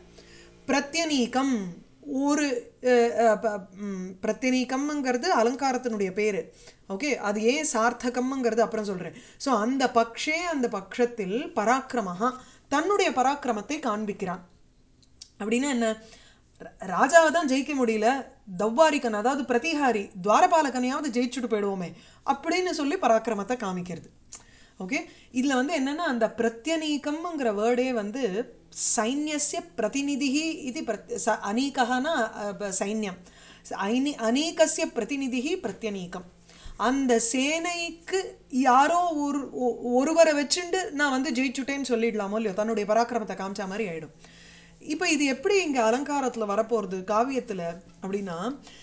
[SPEAKER 1] பிரத்யநீகம் ஒரு அஹ், அஹ், ப- ம், பிரத்யநீகம்ங்கிறது அலங்காரத்தினுடைய பேர் ஓகே அது ஏன் சார்த்தகம்ங்கிறது அப்புறம் சொல்கிறேன் ஸோ அந்த பக்ஷே அந்த பக்ஷத்தில் பராக்கிரமஹா தன்னுடைய பராக்கிரமத்தை காண்பிக்கிறான் அப்படின்னா என்ன ர- ராஜாவை தான் ஜெயிக்க முடியல தவ்வாரிக்கன் அதாவது பிரதிஹாரி துவாரபாலகனையாவது ஜெயிச்சுட்டு போயிடுவோமே அப்படின்னு சொல்லி பராக்கிரமத்தை காமிக்கிறது ஓகே இதில் வந்து என்னென்னா அந்த பிரத்யநீகம்ங்கிற வேர்டே வந்து சைன்யஸ்ய பிரதிநிதி இது பிரத் ச அநீகனா சைன்யம் ஐனி அநீகஸ்ய பிரதிநிதி பிரத்யநீகம் அந்த சேனைக்கு யாரோ ஒரு ஒ- ஒருவரை வச்சுண்டு நான் வந்து ஜெயிச்சுட்டேன்னு சொல்லிடலாமோ இல்லையோ தன்னுடைய பராக்கிரமத்தை காமிச்ச மாதிரி ஆயிடும் இப்போ இது எப்படி இங்கே அலங்காரத்தில் வரப்போகிறது காவியத்தில் அப்படின்னா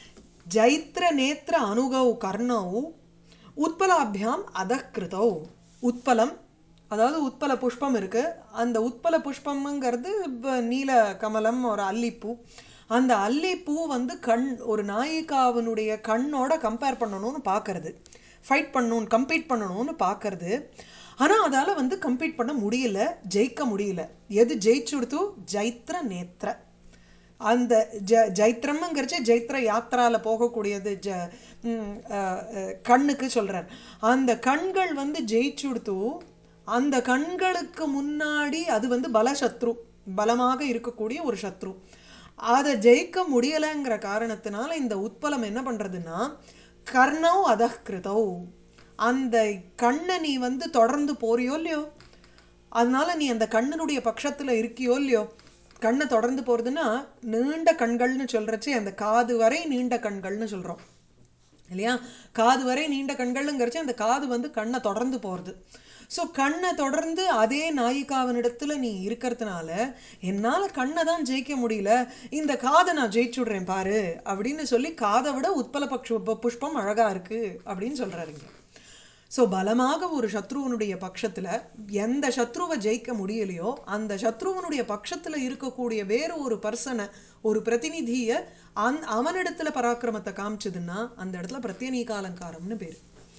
[SPEAKER 1] ஜைத்திர நேத்திர அனுகவ் கர்ணவ் உத்பலாபியாம் அதக்கிருதௌ உத்பலம் அதாவது உத்பல புஷ்பம் இருக்குது அந்த உத்பல புஷ்பம்ங்கிறது இப்ப நீல கமலம் ஒரு அல்லிப்பூ அந்த அல்லிப்பூ வந்து கண் ஒரு நாயிகாவினுடைய கண்ணோட கம்பேர் பண்ணணும்னு பார்க்கறது ஃபைட் பண்ணணும் கம்பீட் பண்ணணும்னு பார்க்கறது ஆனால் அதால் வந்து கம்பீட் பண்ண முடியல ஜெயிக்க முடியல எது ஜெயிச்சுடுத்து ஜைத்திர நேத்திர அந்த ஜ ஜைத்திரம்ங்கிறச்சு ஜைத்திர யாத்திராவில் போகக்கூடியது ஜ ம், அஹ், அஹ், கண்ணுக்கு சொல்கிறார் அந்த கண்கள் வந்து ஜெயிச்சுடுத்து அந்த கண்களுக்கு முன்னாடி அது வந்து பலசத்ரு பலமாக இருக்கக்கூடிய ஒரு சத்ரு அதை ஜெயிக்க முடியலைங்கிற காரணத்தினால இந்த உட்பலம் என்ன பண்ணுறதுன்னா கர்ணவ் அதஹ்கிருதௌ அந்த கண்ணை நீ வந்து தொடர்ந்து போறியோ இல்லையோ அதனால நீ அந்த கண்ணனுடைய பட்சத்தில் இருக்கியோ இல்லையோ கண்ணை தொடர்ந்து போகிறதுன்னா நீண்ட கண்கள்னு சொல்கிறச்சே அந்த காது வரை நீண்ட கண்கள்னு சொல்கிறோம் இல்லையா காது வரை நீண்ட கண்கள்ங்கிறச்சு அந்த காது வந்து கண்ணை தொடர்ந்து போகிறது ஸோ கண்ணை தொடர்ந்து அதே நாயிகாவினிடத்துல நீ இருக்கிறதுனால என்னால் கண்ணை தான் ஜெயிக்க முடியல இந்த காதை நான் ஜெயிச்சுடுறேன் பாரு அப்படின்னு சொல்லி காதை விட உட்பல பக்ஷ புஷ்பம் அழகாக இருக்குது அப்படின்னு சொல்கிறாருங்க ஸோ பலமாக ஒரு சத்ருவனுடைய பட்சத்தில் எந்த சத்ருவை ஜெயிக்க முடியலையோ அந்த சத்ருவனுடைய பட்சத்தில் இருக்கக்கூடிய வேறு ஒரு பர்சனை ஒரு பிரதிநிதியை அந் அவனிடத்துல பராக்கிரமத்தை காமிச்சதுன்னா அந்த இடத்துல பிரத்யநீக அலங்காரம்னு பேர்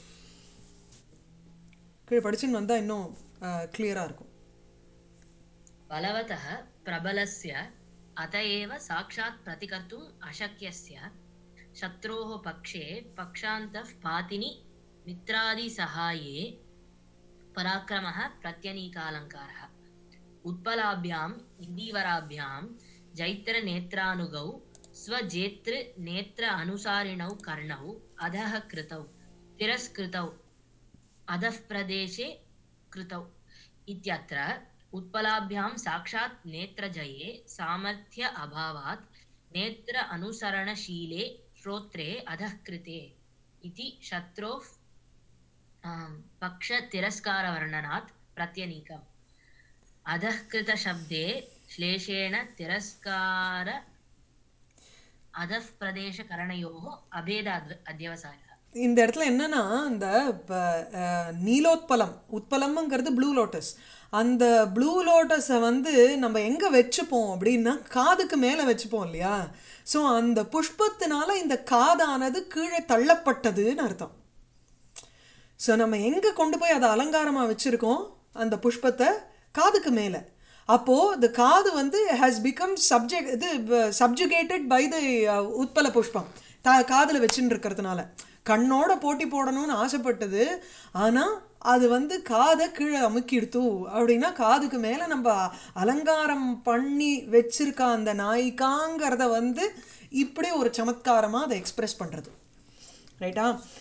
[SPEAKER 1] கீழே படிச்சுன்னு வந்தால் இன்னும் கிளியராக இருக்கும்
[SPEAKER 3] बलवतः प्रबलस्य अत एव साक्षात् प्रतिकर्तुम् अशक्यस्य शत्रोः पक्षे पक्षान्तः पातिनि मित्रादिसहाये पराक्रमः प्रत्यनीकालङ्कारः उत्पलाभ्याम् इन्दीवराभ्यां जैत्रनेत्रानुगौ स्वजेतृनेत्र अनुसारिणौ कर्णौ अधः कृतौ तिरस्कृतौ अधः प्रदेशे कृतौ इत्यत्र उत्पलाभ्यां साक्षात् नेत्रजये सामर्थ्य अभावात् नेत्र अनुसरणशीले श्रोत्रे अधः कृते इति शत्रोः आम्, पक्षतिरस्कारवर्णनात् प्रत्यनीकम् अधः कृतशब्दे श्लेषेण तिरस्कार अधः प्रदेशकरणयोः अभेदाद् अध्यवसायः
[SPEAKER 1] இந்த இடத்துல என்னன்னா இந்த இப்போ நீலோத்பலம் உட்பலம்ங்கிறது ப்ளூ லோட்டஸ் அந்த ப்ளூ லோட்டஸை வந்து நம்ம எங்கே வச்சுப்போம் அப்படின்னா காதுக்கு மேலே வச்சுப்போம் இல்லையா ஸோ அந்த புஷ்பத்தினால இந்த காதானது கீழே தள்ளப்பட்டதுன்னு அர்த்தம் ஸோ நம்ம எங்கே கொண்டு போய் அதை அலங்காரமாக வச்சுருக்கோம் அந்த புஷ்பத்தை காதுக்கு மேலே அப்போது இந்த காது வந்து ஹேஸ் பிகம் சப்ஜெக்ட் இது subjugated by the utpala pushpam தா காதில் வச்சுன்னு இருக்கிறதுனால கண்ணோட போட்டி போடணும்னு ஆசைப்பட்டது ஆனால் அது வந்து காதை கீழே அமுக்கிடுத்து அப்படின்னா காதுக்கு மேலே நம்ம அலங்காரம் பண்ணி வச்சிருக்க அந்த நாய்க்காங்கிறத வந்து இப்படி ஒரு சமத்காரமாக அதை எக்ஸ்பிரஸ் பண்ணுறது ரைட்டா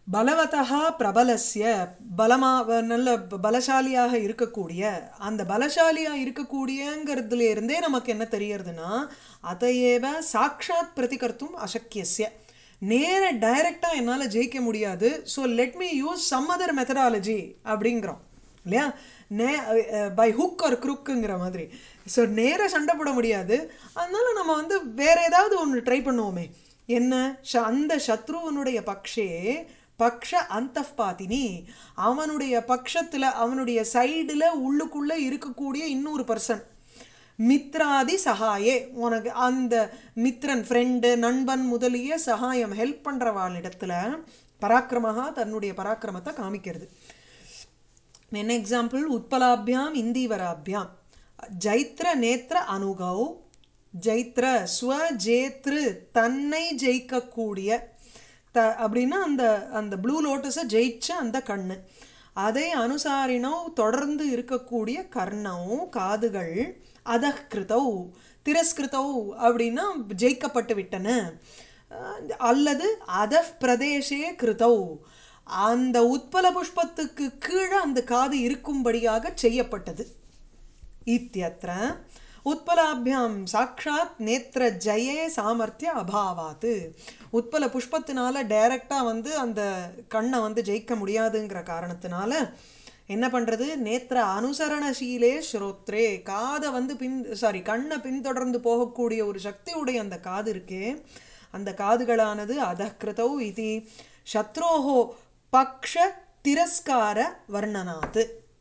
[SPEAKER 1] பலவதா பிரபலஸ்ய பலமா நல்ல பலசாலியாக இருக்கக்கூடிய அந்த பலசாலியாக இருக்கக்கூடியங்கிறதுல இருந்தே நமக்கு என்ன தெரியறதுன்னா அதையேவ சாக்ஷாத் பிரதிகர்த்தும் அசக்கியஸ்ய நேர டைரக்டாக என்னால் ஜெயிக்க முடியாது so let me use some other methodology அப்படிங்கிறோம் இல்லையா நே பை ஹுக் ஒரு குருக்குங்கிற மாதிரி ஸோ நேராக சண்டை போட முடியாது அதனால நம்ம வந்து வேற ஏதாவது ஒன்று ட்ரை பண்ணுவோமே என்ன ஷ- அந்த சத்ருவனுடைய பக்ஷே பக்ஷ அந்தப்பாத்தினி அவனுடைய பக்ஷத்தில் அவனுடைய சைடில் உள்ளுக்குள்ளே இருக்கக்கூடிய இன்னொரு பர்சன் மித்ராதி சகாயே உனக்கு அந்த மித்ரன் ஃப்ரெண்டு நண்பன் முதலிய சகாயம் ஹெல்ப் பண்ணுறவாளிடத்துல பராக்கிரமஹா தன்னுடைய பராக்கிரமத்தை காமிக்கிறது என்ன எக்ஸாம்பிள் உத்பலாபியாம் இந்தீவராபியாம் ஜைத்ர நேத்ர அனுகௌ ஜைத்ர ஸ்வ ஜேத்ரு தன்னை ஜெயிக்கக்கூடிய த அப்படின்னா அந்த அந்த ப்ளூ லோட்டஸை ஜெயிச்ச அந்த கண்ணு அதை அனுசாரினோ தொடர்ந்து இருக்கக்கூடிய கர்ணோ காதுகள் அதஹ் கிருதௌ திரஸ்கிருதௌ அப்படின்னா ஜெயிக்கப்பட்டு விட்டன அஹ் அல்லது அதஃப் பிரதேசே கிருதௌ அந்த உத்பல புஷ்பத்துக்கு கீழே அந்த காது இருக்கும்படியாக செய்யப்பட்டது இத்தியத்திர உத்பலாபியாம் சாக்ஷாத் நேத்திர ஜெயே சாமர்த்திய அபாவாத்து உத்பல புஷ்பத்தினால டைரக்டாக வந்து அந்த கண்ணை வந்து ஜெயிக்க முடியாதுங்கிற காரணத்தினால என்ன பண்ணுறது நேத்திர அனுசரணசீலே ஸ்ரோத்ரே காதை வந்து பின் சாரி கண்ணை பின்தொடர்ந்து போகக்கூடிய ஒரு சக்தியுடைய அந்த காது இருக்கே அந்த காதுகளானது அதக்கிருதௌ இது சத்ரோஹோ பக்ஷ திரஸ்கார வர்ணனாத்து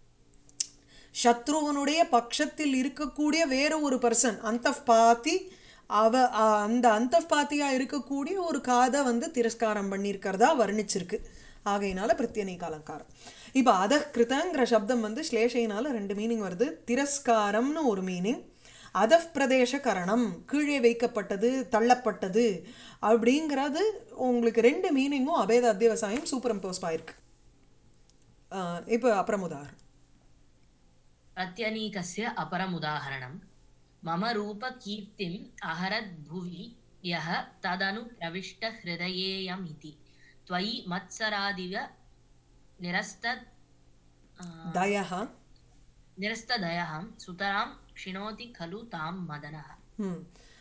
[SPEAKER 1] சத்ருவனுடைய பட்சத்தில் இருக்கக்கூடிய வேற ஒரு பர்சன் அந்தப்பாத்தி அவ அ- அந்த அந்தப்பாத்தியா இருக்கக்கூடிய ஒரு காதை வந்து திரஸ்காரம் பண்ணியிருக்கிறதா வர்ணிச்சிருக்கு ஆகையினால பிரத்யநீக அலங்காரம் இப்போ அதக்கிருதங்கிற சப்தம் வந்து ஸ்லேஷையினால ரெண்டு மீனிங் வருது திரஸ்காரம்னு ஒரு மீனிங் அதஃப் பிரதேச கரணம் கீழே வைக்கப்பட்டது தள்ளப்பட்டது அப்படிங்கிறது உங்களுக்கு ரெண்டு மீனிங்கும் அபேத அத்தியவசாயம் சூப்பர் இம்போஸ் ஆயிருக்கு இப்போ அப்புறம் உதாரணம்
[SPEAKER 3] प्रत्यनीकस्य अपरमुदाहरणं मम रूपकीर्तिम् अहरद् भुवि यः तदनु प्रविष्टहृदयेयमिति त्वयि मत्सरादिव निरस्तद् आ,
[SPEAKER 1] தயஹா
[SPEAKER 3] निरस्तदयः सुतरां क्षिणोति खलु तां मदनः
[SPEAKER 1] ம்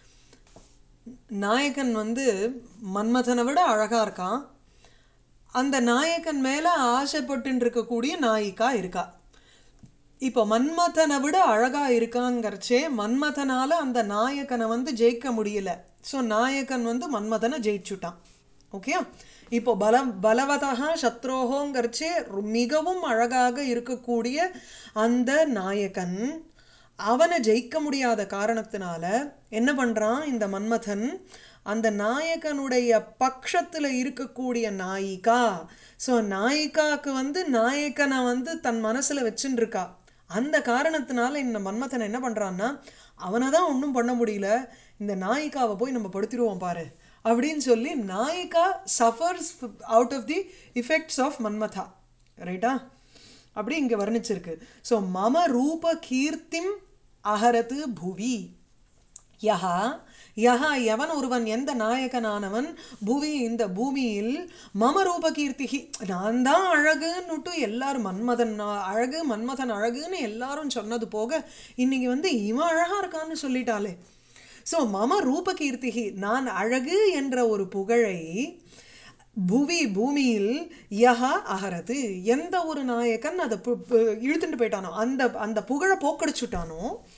[SPEAKER 1] நாயகன் வந்து மன்மதனை விட அழகா இருக்கான் அந்த நாயகன் மேல ஆசைப்பட்டு இருக்கக்கூடிய நாயிகா இருக்கா இப்போ மன்மதனை விட அழகா இருக்காங்கிறச்சே மன்மதனால அந்த நாயகனை வந்து ஜெயிக்க முடியல ஸோ நாயகன் வந்து மன்மதனை ஜெயிச்சுட்டான் ஓகே இப்போ பலம் பலவதா சத்ரோகோங்கிறச்சே மிகவும் அழகாக இருக்கக்கூடிய அந்த நாயகன் அவனை ஜெயிக்க முடியாத காரணத்தினால என்ன பண்றான் இந்த மன்மதன் அந்த நாயகனுடைய பட்சத்துல இருக்கக்கூடிய நாயிகா ஸோ நாயிகாக்கு வந்து நாயகனை வந்து தன் மனசுல வச்சுன்னு இருக்கா அந்த காரணத்தினால இந்த மன்மதன் என்ன பண்றான்னா அவனை தான் ஒன்றும் பண்ண முடியல இந்த நாயிகாவை போய் நம்ம படுத்திடுவோம் பாரு அப்படின்னு சொல்லி nayika suffers out of the effects of Manmatha ரைட்டா அப்படி இங்கே வர்ணிச்சிருக்கு ஸோ மம ரூப கீர்த்திம் அகரது புவி யஹா யஹா எவன் ஒருவன் எந்த நாயகனானவன் புவி இந்த பூமியில் மம ரூப கீர்த்திகி நான் தான் அழகுன்னுட்டு எல்லாரும் மன்மதன் நா- அழகு மன்மதன் அழகுன்னு எல்லாரும் சொன்னது போக இன்னைக்கு வந்து இவன் அழகா இருக்கான்னு சொல்லிட்டாலே ஸோ மம ரூப கீர்த்திகி நான் அழகு என்ற ஒரு புகழை புவி பூமியில் யஹா அகரது எந்த ஒரு நாயகன் அதை பு- பு- இழுத்துட்டு போயிட்டானோ அந்த அந்த புகழை போக்கடிச்சுட்டானோ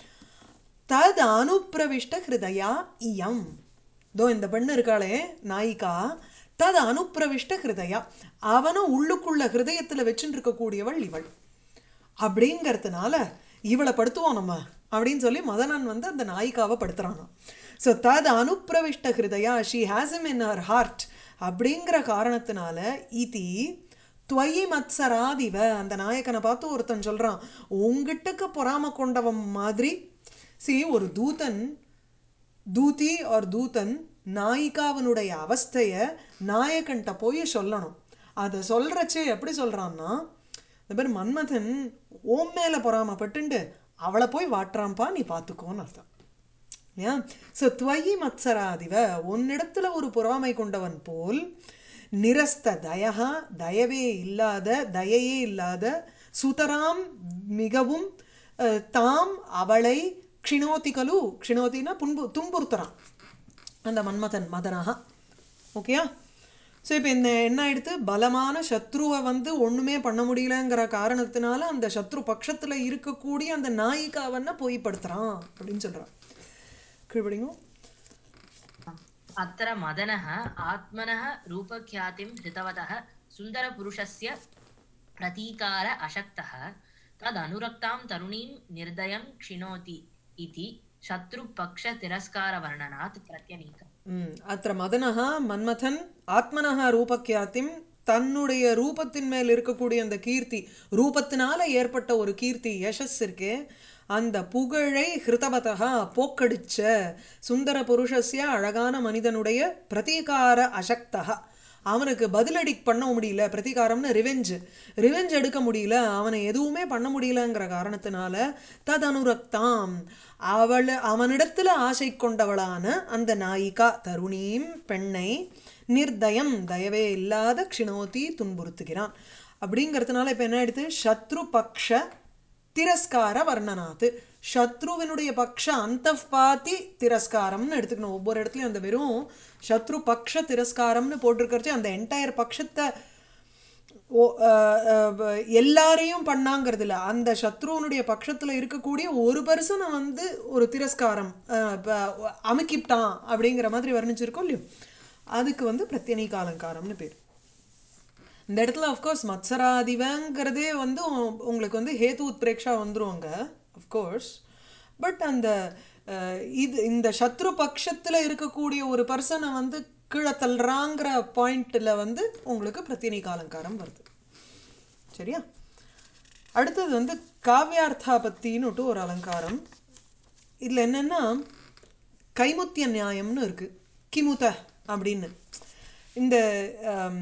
[SPEAKER 1] தத் அனுப்பிரவிஷ்ட ஹிருதயா இயம் தோ இந்த பெண்ணு இருக்காளே நாயிகா தது அனுப்பிரவிஷ்ட ஹிருதயா அவனும் உள்ளுக்குள்ள ஹிருதயத்தில் வச்சுட்டு இருக்கக்கூடியவள் இவள் அப்படிங்கிறதுனால இவளை படுத்துவோம் நம்ம அப்படின்னு சொல்லி மதனன் வந்து அந்த நாயிகாவை படுத்துறானாம் ஸோ தது அனுப்பிரவிஷ்ட ஹிருதயா she has him in her heart அப்படிங்கிற காரணத்தினால இதி துவயி மத்சராதிவ அந்த நாயகனை பார்த்து ஒருத்தன் சொல்றான் உங்கிட்டக்கு பொறாம கொண்டவன் மாதிரி see ஒரு தூதன் தூதி ஒரு தூதன் நாயிகாவனுடைய அவஸ்தைய நாயகன்ட்ட போய் சொல்லணும் அதை சொல்றச்சே எப்படி சொல்றான்னா இந்த பேர் மன்மதன் ஓம் மேல பொறாமப்பட்டுண்டு அவளை போய் வாட்டுறான்ப்பா நீ பார்த்துக்கோன்னு அர்த்தம் ஏன் ஸோ துவயி மத்சராதிவ உன்னிடத்துல ஒரு பொறாமை கொண்டவன் போல் நிரஸ்த தயா தயவே இல்லாத தயையே இல்லாத சுதராம் மிகவும் அஹ், தாம் அவளை க்ஷிணோதி கலு க்ஷிணோத்தினா புன்பு துன்புறுத்துறான் அந்த மன்மதன் மதனாக ஓகேயா ஸோ இப்போ இந்த என்ன ஆயிடுத்து பலமான சத்ருவை வந்து ஒன்றுமே பண்ண முடியலங்கிற காரணத்தினால அந்த சத்ரு பட்சத்தில் இருக்கக்கூடிய அந்த நாயிகாவನ್ನ பொய்ப்படுத்துகிறான் அப்படின்னு சொல்கிறான் கீழ்படிங்க
[SPEAKER 3] अत्र मदनः आत्मनः रूपख्यातिं हृतवतः सुन्दरपुरुषस्य प्रतीकार अशक्तः तदनुरक्तां तरुणीं निर्दयं क्षिणोति इति शत्रुपक्षतिरस्कारवर्णनात् प्रत्यनीकम्
[SPEAKER 1] ம் அத்த மதனः மன்மதன் ஆத்மனः ரூபக்கியாத்திம் தன்னுடைய ரூபத்தின் மேல் இருக்கக்கூடிய அந்த கீர்த்தி ரூபத்தினால ஏற்பட்ட ஒரு கீர்த்தி யசஸ் இருக்கே அந்த புகழை ஹிருதவதா போக்கடிச்ச சுந்தர புருஷஸ்ய அழகான மனிதனுடைய பிரதீகார அசக்தா அவனுக்கு பதிலடி பண்ண முடியல பிரதீகாரம்னு ரிவெஞ்ச் ரிவெஞ்ச் எடுக்க முடியல அவனை எதுவுமே பண்ண முடியலங்கிற காரணத்தினால ததனுரக்தாம் அவள் அவனிடத்துல ஆசை கொண்டவளான அந்த நாயிகா தருணீம் பெண்ணை நிர்தயம் தயவே இல்லாத க்ஷிணோதி துன்புறுத்துகிறான் அப்படிங்கிறதுனால இப்போ என்ன ஆயிடுது சத்ரு பக்ஷ திரஸ்கார வர்ணனாத்து சத்ருவினுடைய பக்ஷ அந்தப்பாத்தி திரஸ்காரம்னு எடுத்துக்கணும் ஒவ்வொரு இடத்துலையும் அந்த வெறும் சத்ரு பக்ஷ திரஸ்காரம்னு போட்டிருக்கிறச்சு அந்த என்டையர் பக்ஷத்தை ஓ அஹ், அஹ், எல்லாரையும் பண்ணாங்கிறது இல்லை அந்த சத்ருவனுடைய பட்சத்தில் இருக்கக்கூடிய ஒரு பர்சனை வந்து ஒரு திரஸ்காரம் அஹ், ப- அமுக்கிட்டான் அப்படிங்கிற மாதிரி வர்ணிச்சிருக்கோம் இல்லையோ அதுக்கு வந்து பிரத்யணிக அலங்காரம்னு பேர் இந்த இடத்துல அஃப்கோர்ஸ் மத்சராதிவங்கிறதே வந்து உ- உங்களுக்கு வந்து ஹேது உத்பிரேக்ஷா வந்துருவாங்க அஃப்கோர்ஸ் பட் அந்த அஹ், இது இந்த சத்ரு பட்சத்தில் இருக்கக்கூடிய ஒரு பர்சனை வந்து கீழே தள்ளுறாங்கிற பாயிண்ட்டில் வந்து உங்களுக்கு பிரத்யணிக அலங்காரம் வருது சரியா அடுத்தது வந்து காவியார்த்தாபத்தின்னுட்டு ஒரு அலங்காரம் இதில் என்னென்னா கைமுத்திய நியாயம்னு இருக்கு கிமுத அப்படின்னு இந்த ஆம்,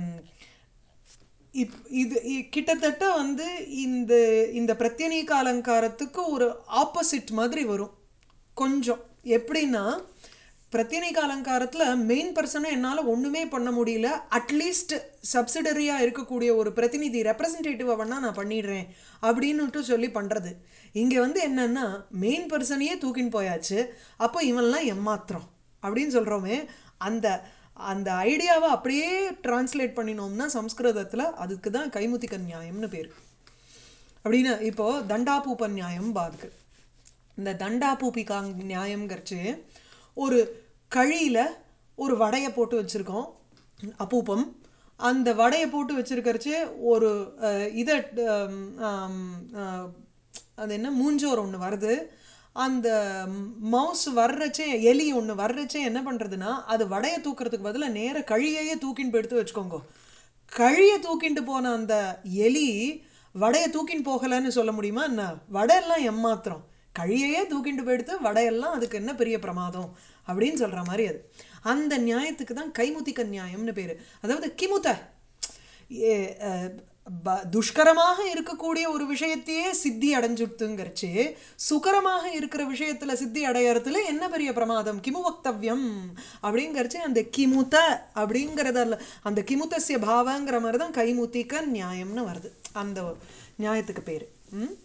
[SPEAKER 1] இப் இது இ- கிட்டத்தட்ட வந்து இந்த இந்த பிரத்யநீக அலங்காரத்துக்கு ஒரு ஆப்போசிட் மாதிரி வரும் கொஞ்சம் எப்படின்னா பிரத்யநீக அலங்காரத்தில் மெயின் பர்சனை என்னால் ஒன்றுமே பண்ண முடியல அட்லீஸ்ட் சப்சிடரியாக இருக்கக்கூடிய ஒரு பிரதிநிதி ரெப்ரசன்டேட்டிவை வேணால் நான் பண்ணிடுறேன் அப்படின்னுட்டு சொல்லி பண்ணுறது இங்கே வந்து என்னென்னா மெயின் பர்சனையே தூக்கின்னு போயாச்சு அப்போ இவன்லாம் எம்மாத்திரம் அப்படின்னு சொல்கிறோமே அந்த அந்த ஐடியாவை அப்படியே டிரான்ஸ்லேட் பண்ணினோம்னா சம்ஸ்கிருதத்தில் அதுக்கு தான் கைமுத்திக நியாயம்னு பேர் அப்படின்னு இப்போது தண்டாபூப நியாயம் பாதுக்கு இந்த தண்டாபூபிகா நியாயம்ங்கிறச்சு ஒரு கழியில் ஒரு வடையை போட்டு வச்சுருக்கோம் அப்பூப்பம் அந்த வடையை போட்டு வச்சிருக்கறச்சு ஒரு அஹ், இதை அஹ், ஆம், அஹ், அது என்ன மூஞ்சோர் ஒன்று வருது அந்த மவுஸ் வர்றச்சே எலி ஒன்று வர்றச்சே என்ன பண்ணுறதுன்னா அது வடையை தூக்குறதுக்கு பதிலாக நேர கழியையே தூக்கின்னு போய் எடுத்து வச்சுக்கோங்க கழியை தூக்கிட்டு போன அந்த எலி வடையை தூக்கின்னு போகலைன்னு சொல்ல முடியுமா என்ன வடையெல்லாம் எம்மாத்திரம் கழியையே தூக்கிட்டு போயிடுத்து வடையெல்லாம் அதுக்கு என்ன பெரிய பிரமாதம் அப்படின்னு சொல்கிற மாதிரி அது அந்த நியாயத்துக்கு தான் கைமுத்திக்க நியாயம்னு பேர் அதாவது கிமுத்த ஏ, அஹ், ப- துஷ்கரமாக இருக்கக்கூடிய ஒரு விஷயத்தையே சித்தி அடைஞ்சுட்டுங்கிறச்சு சுகரமாக இருக்கிற விஷயத்துல சித்தி அடையறதுல என்ன பெரிய பிரமாதம் கிமு வக்தவ்யம் அப்படிங்கிறச்சு அந்த கிமுத அப்படிங்கிறத அந்த கிமுத்தசிய பாவங்கிற மாதிரி தான் கைமுத்திக்க நியாயம்னு வருது அந்த நியாயத்துக்கு பேர் ம்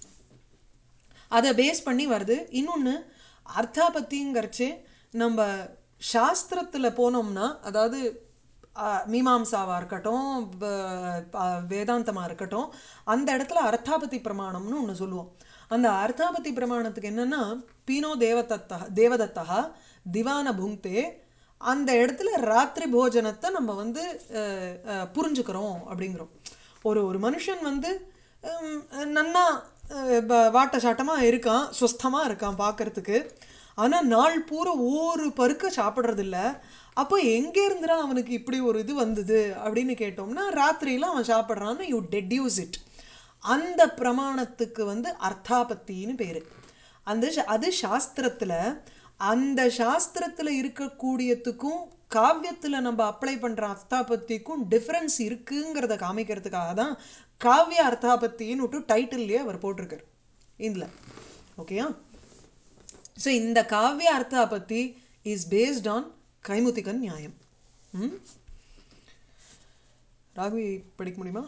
[SPEAKER 1] அதை பேஸ் பண்ணி வருது இன்னொன்று அர்த்தாபத்திங்கிறச்சு நம்ம சாஸ்திரத்தில் போனோம்னா அதாவது மீமாம்சாவாக இருக்கட்டும் வேதாந்தமாக இருக்கட்டும் அந்த இடத்துல அர்த்தாபத்தி பிரமாணம்னு ஒன்று சொல்லுவோம் அந்த அர்த்தாபத்தி பிரமாணத்துக்கு என்னென்னா பீனோ தேவதத்தா தேவதத்தா திவான புங்தே அந்த இடத்துல ராத்திரி போஜனத்தை நம்ம வந்து அஹ், அஹ், புரிஞ்சுக்கிறோம் அப்படிங்கிறோம் ஒரு ஒரு மனுஷன் வந்து ஹம், நன்னா அஹ், ப- வாட்ட சாட்டமாக இருக்கான் சுஸ்தமாக இருக்கான் பார்க்கறதுக்கு ஆனால் நாள் பூரா ஒரு பருக்க சாப்பிட்றதில்ல அப்போ எங்கே இருந்துடா அவனுக்கு இப்படி ஒரு இது வந்தது அப்படின்னு கேட்டோம்னா ராத்திரியில் அவன் சாப்பிட்றான்னு யூ டெட்யூஸ் இட் அந்த பிரமாணத்துக்கு வந்து அர்த்தாபத்தின்னு பேர் அந்த ச- அது சாஸ்திரத்தில் அந்த சாஸ்திரத்தில் இருக்கக்கூடியதுக்கும் காவியத்தில் நம்ம அப்ளை பண்ணுற அர்த்தாபத்திக்கும் டிஃப்ரென்ஸ் இருக்குங்கிறத காமிக்கிறதுக்காக தான் காவிய அர்த்தாபத்தின்னு விட்டு டைட்டில்லையே அவர் போட்டிருக்கார் இதில் ஓகேயா ஸோ இந்த காவிய அர்த்தாபத்தி இஸ் பேஸ்ட் ஆன் கைமுத்திகன் நியாயம் ம் ராகவி படிக்க முடியுமா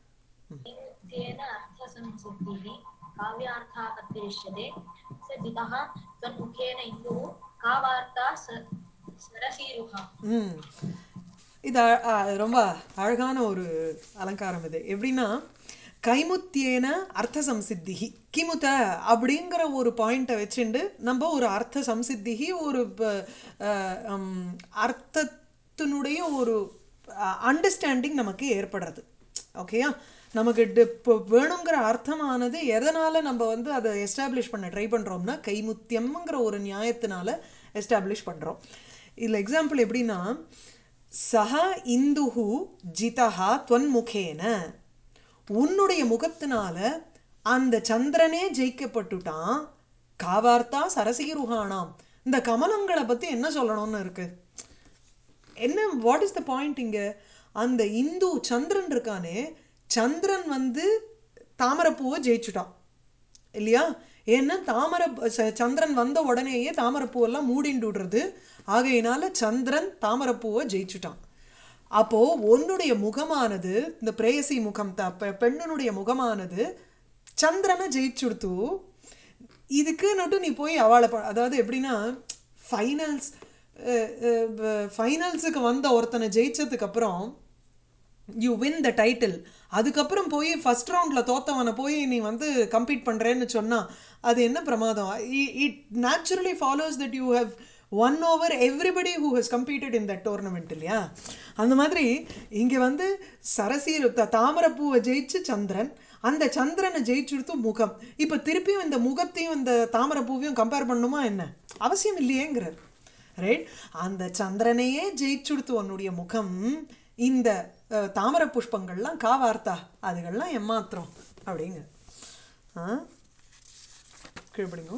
[SPEAKER 3] तेन अर्थसंसिद्धिः काव्यार्थापत्तिरिष्यते स जितः त्वन्मुखेन इन्दुः का वार्ता स सरसीरुहा
[SPEAKER 1] ம் இது அ- அ- ரொம்ப அழகான ஒரு அலங்காரம் இது எப்படின்னா கைமுத்தியேன அர்த்த சம்சித்திகி கிமுத அப்படிங்கிற ஒரு பாயிண்ட்டை வச்சுண்டு நம்ம ஒரு அர்த்த சம்சித்திகி ஒரு ப- அஹ், ஹம், அர்த்தத்தினுடைய ஒரு அண்டர்ஸ்டாண்டிங் நமக்கு ஏற்படுறது ஓகேயா நமக்கு டி- இப்போ வேணுங்கிற அர்த்தமானது எதனால் நம்ம வந்து அதை எஸ்டாப்ளிஷ் பண்ண ட்ரை பண்ணுறோம்னா கைமுத்தியம்ங்கிற ஒரு நியாயத்தினால எஸ்டாப்ளிஷ் பண்ணுறோம் இதில் எக்ஸாம்பிள் எப்படின்னா சஹ இந்துஹு ஜிதஹா தொன்முகேன உன்னுடைய முகத்தினால அந்த சந்திரனே ஜெயிக்கப்பட்டுட்டான் காவார்த்தா சரசீருஹானாம் இந்த கமலங்களை பற்றி என்ன சொல்லணும்னு இருக்கு என்ன வாட் இஸ் த பாயிண்ட் இங்க அந்த இந்து சந்திரன் இருக்கானே சந்திரன் வந்து தாமரைப்பூவை ஜெயிச்சுட்டான் இல்லையா ஏன்னா தாமரை ச- சந்திரன் வந்த உடனேயே தாமரைப்பூவெல்லாம் மூடிண்டு விடுறது ஆகையினால சந்திரன் தாமரைப்பூவை ஜெயிச்சுட்டான் அப்போ உன்னுடைய முகமானது இந்த பிரேயசி முகம் த பெ- பெண்ணினுடைய முகமானது சந்திரனை ஜெயிச்சுடுத்து இதுக்கு நட்டு நீ போய் அவளை ப- அதாவது எப்படின்னா ஃபைனல்ஸ் ஃபைனல்ஸுக்கு வந்த ஒருத்தனை ஜெயிச்சதுக்கு அப்புறம் யூ வின் த டைட்டில் அதுக்கப்புறம் போய் ஃபர்ஸ்ட் ரவுண்டில் தோத்தவனை போய் நீ வந்து கம்பீட் பண்ணுறேன்னு சொன்னால் அது என்ன பிரமாதம் it naturally follows that you have won over everybody who has competed in that tournament இல்லையா அந்த மாதிரி இங்கே வந்து சரசீர் த- தாமரைப்பூவை ஜெயிச்சு சந்திரன் அந்த சந்திரனை ஜெயிச்சுடுத்து முகம் இப்போ திருப்பியும் இந்த முகத்தையும் இந்த தாமரைப்பூவையும் கம்பேர் பண்ணுமா என்ன அவசியம் இல்லையேங்கிறார் ரைட் அந்த சந்திரனையே ஜெயிச்சுடுத்து உன்னுடைய முகம் இந்த அஹ், தாமரை புஷ்பங்கள்லாம் காவார்த்தா அதுகள்லாம் எம்மாத்திரம் அப்படிங்க ஆ கீழ்படிங்க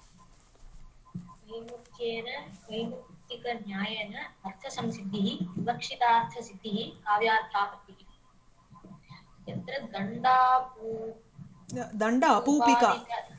[SPEAKER 3] वैमुख्येन वैमुक्तिकन्यायेन अर्थसंसिद्धिः विवक्षितार्थसिद्धिः काव्यार्थापत्तिः यत्र दण्डापू
[SPEAKER 1] தண்ட அபூபிகா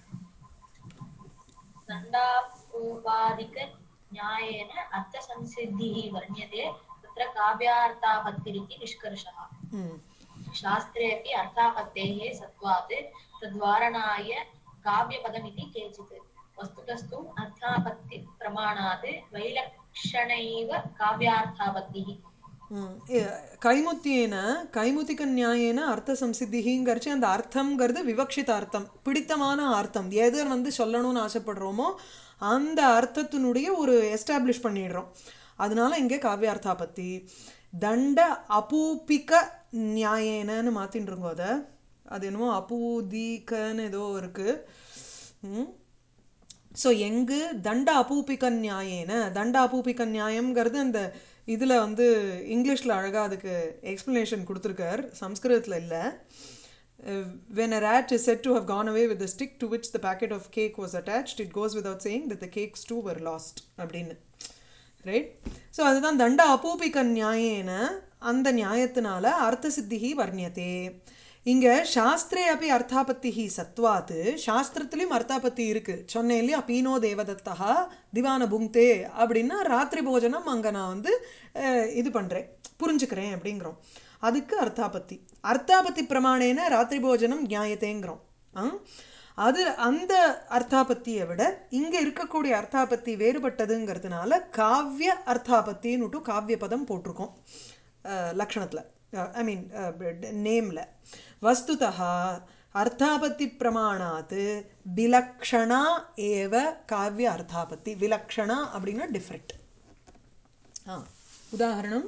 [SPEAKER 3] दण्डापूपादिकन्यायेन अर्थसंसिद्धिः वर्ण्यते तत्र काव्यार्थापत्तिरिति निष्कर्षः
[SPEAKER 1] ம்
[SPEAKER 3] शास्त्रे अपि अर्थापत्तेः सत्त्वात् तद्वारणाय काव्यपदमिति केचित् वस्तुतस्तु अर्थापत्तिप्रमाणात् वैलक्षणैव काव्यार्थापत्तिः
[SPEAKER 1] ம். இ- கைமுத்தியேன கைமுத்திக நியாயேன அர்த்த சம்சித்திங்கிறச்சு அந்த அர்த்தம்ங்கிறது விவக்ஷித அர்த்தம் பிடித்தமான அர்த்தம் எதை வந்து சொல்லணும்னு ஆசைப்படுறோமோ அந்த அர்த்தத்தினுடைய ஒரு எஸ்டாப்ளிஷ் பண்ணிடுறோம் அதனால இங்கே காவியார்த்தாபத்தி தண்ட அபூபிக நியாயேனன்னு மாற்றின்னு இருக்கோம் அதை அது என்னமோ அபூதிகன்னு ஏதோ இருக்குது ம் ஸோ எங்கு தண்ட அபூபிக நியாயேன தண்ட அபூபிக நியாயம்ங்கிறது அந்த இதில் வந்து இங்கிலீஷில் அழகாக அதுக்கு எக்ஸ்ப்ளனேஷன் கொடுத்துருக்கார் சம்ஸ்கிருதத்தில் இல்லை when a rat is said to have gone away with the stick to which the packet of cake was attached, it goes without saying that the cakes too were lost. அப்படின்னு right so அதுதான் தண்ட அபூபிக நியாயேன அந்த நியாயத்தினால அர்த்த சித்திகி வர்ணியதே இங்கே சாஸ்திரே அப்படி அர்த்தாபத்திஹி சத்வாத்து சாஸ்திரத்துலேயும் அர்த்தாபத்தி இருக்கு சொன்னேன் இல்லையா பீனோ தேவதத்தா திவான புங்தே அப்படின்னா ராத்திரி போஜனம் அங்கே நான் வந்து அஹ், இது பண்ணுறேன் புரிஞ்சுக்கிறேன் அப்படிங்கிறோம் அதுக்கு அர்த்தாபத்தி அர்த்தாபத்தி பிரமாணேன ராத்திரி போஜனம் நியாயத்தேங்கிறோம் ஆ? அது அந்த அர்த்தாபத்தியை விட இங்கே இருக்கக்கூடிய அர்த்தாபத்தி வேறுபட்டதுங்கிறதுனால காவ்ய அர்த்தாபத்தின்னுட்டு காவ்ய பதம் போட்டிருக்கோம் லக்ஷணத்தில் ஐ மீன் நேமில் வஸ்துதா அர்த்தாபத்தி பிரமாணாத் விலக்ஷணா ஏவ காவ்ய அர்த்தாபத்தி விலக்ஷணா அப்படின்னா டிஃப்ரெண்ட் ஆ உதாரணம்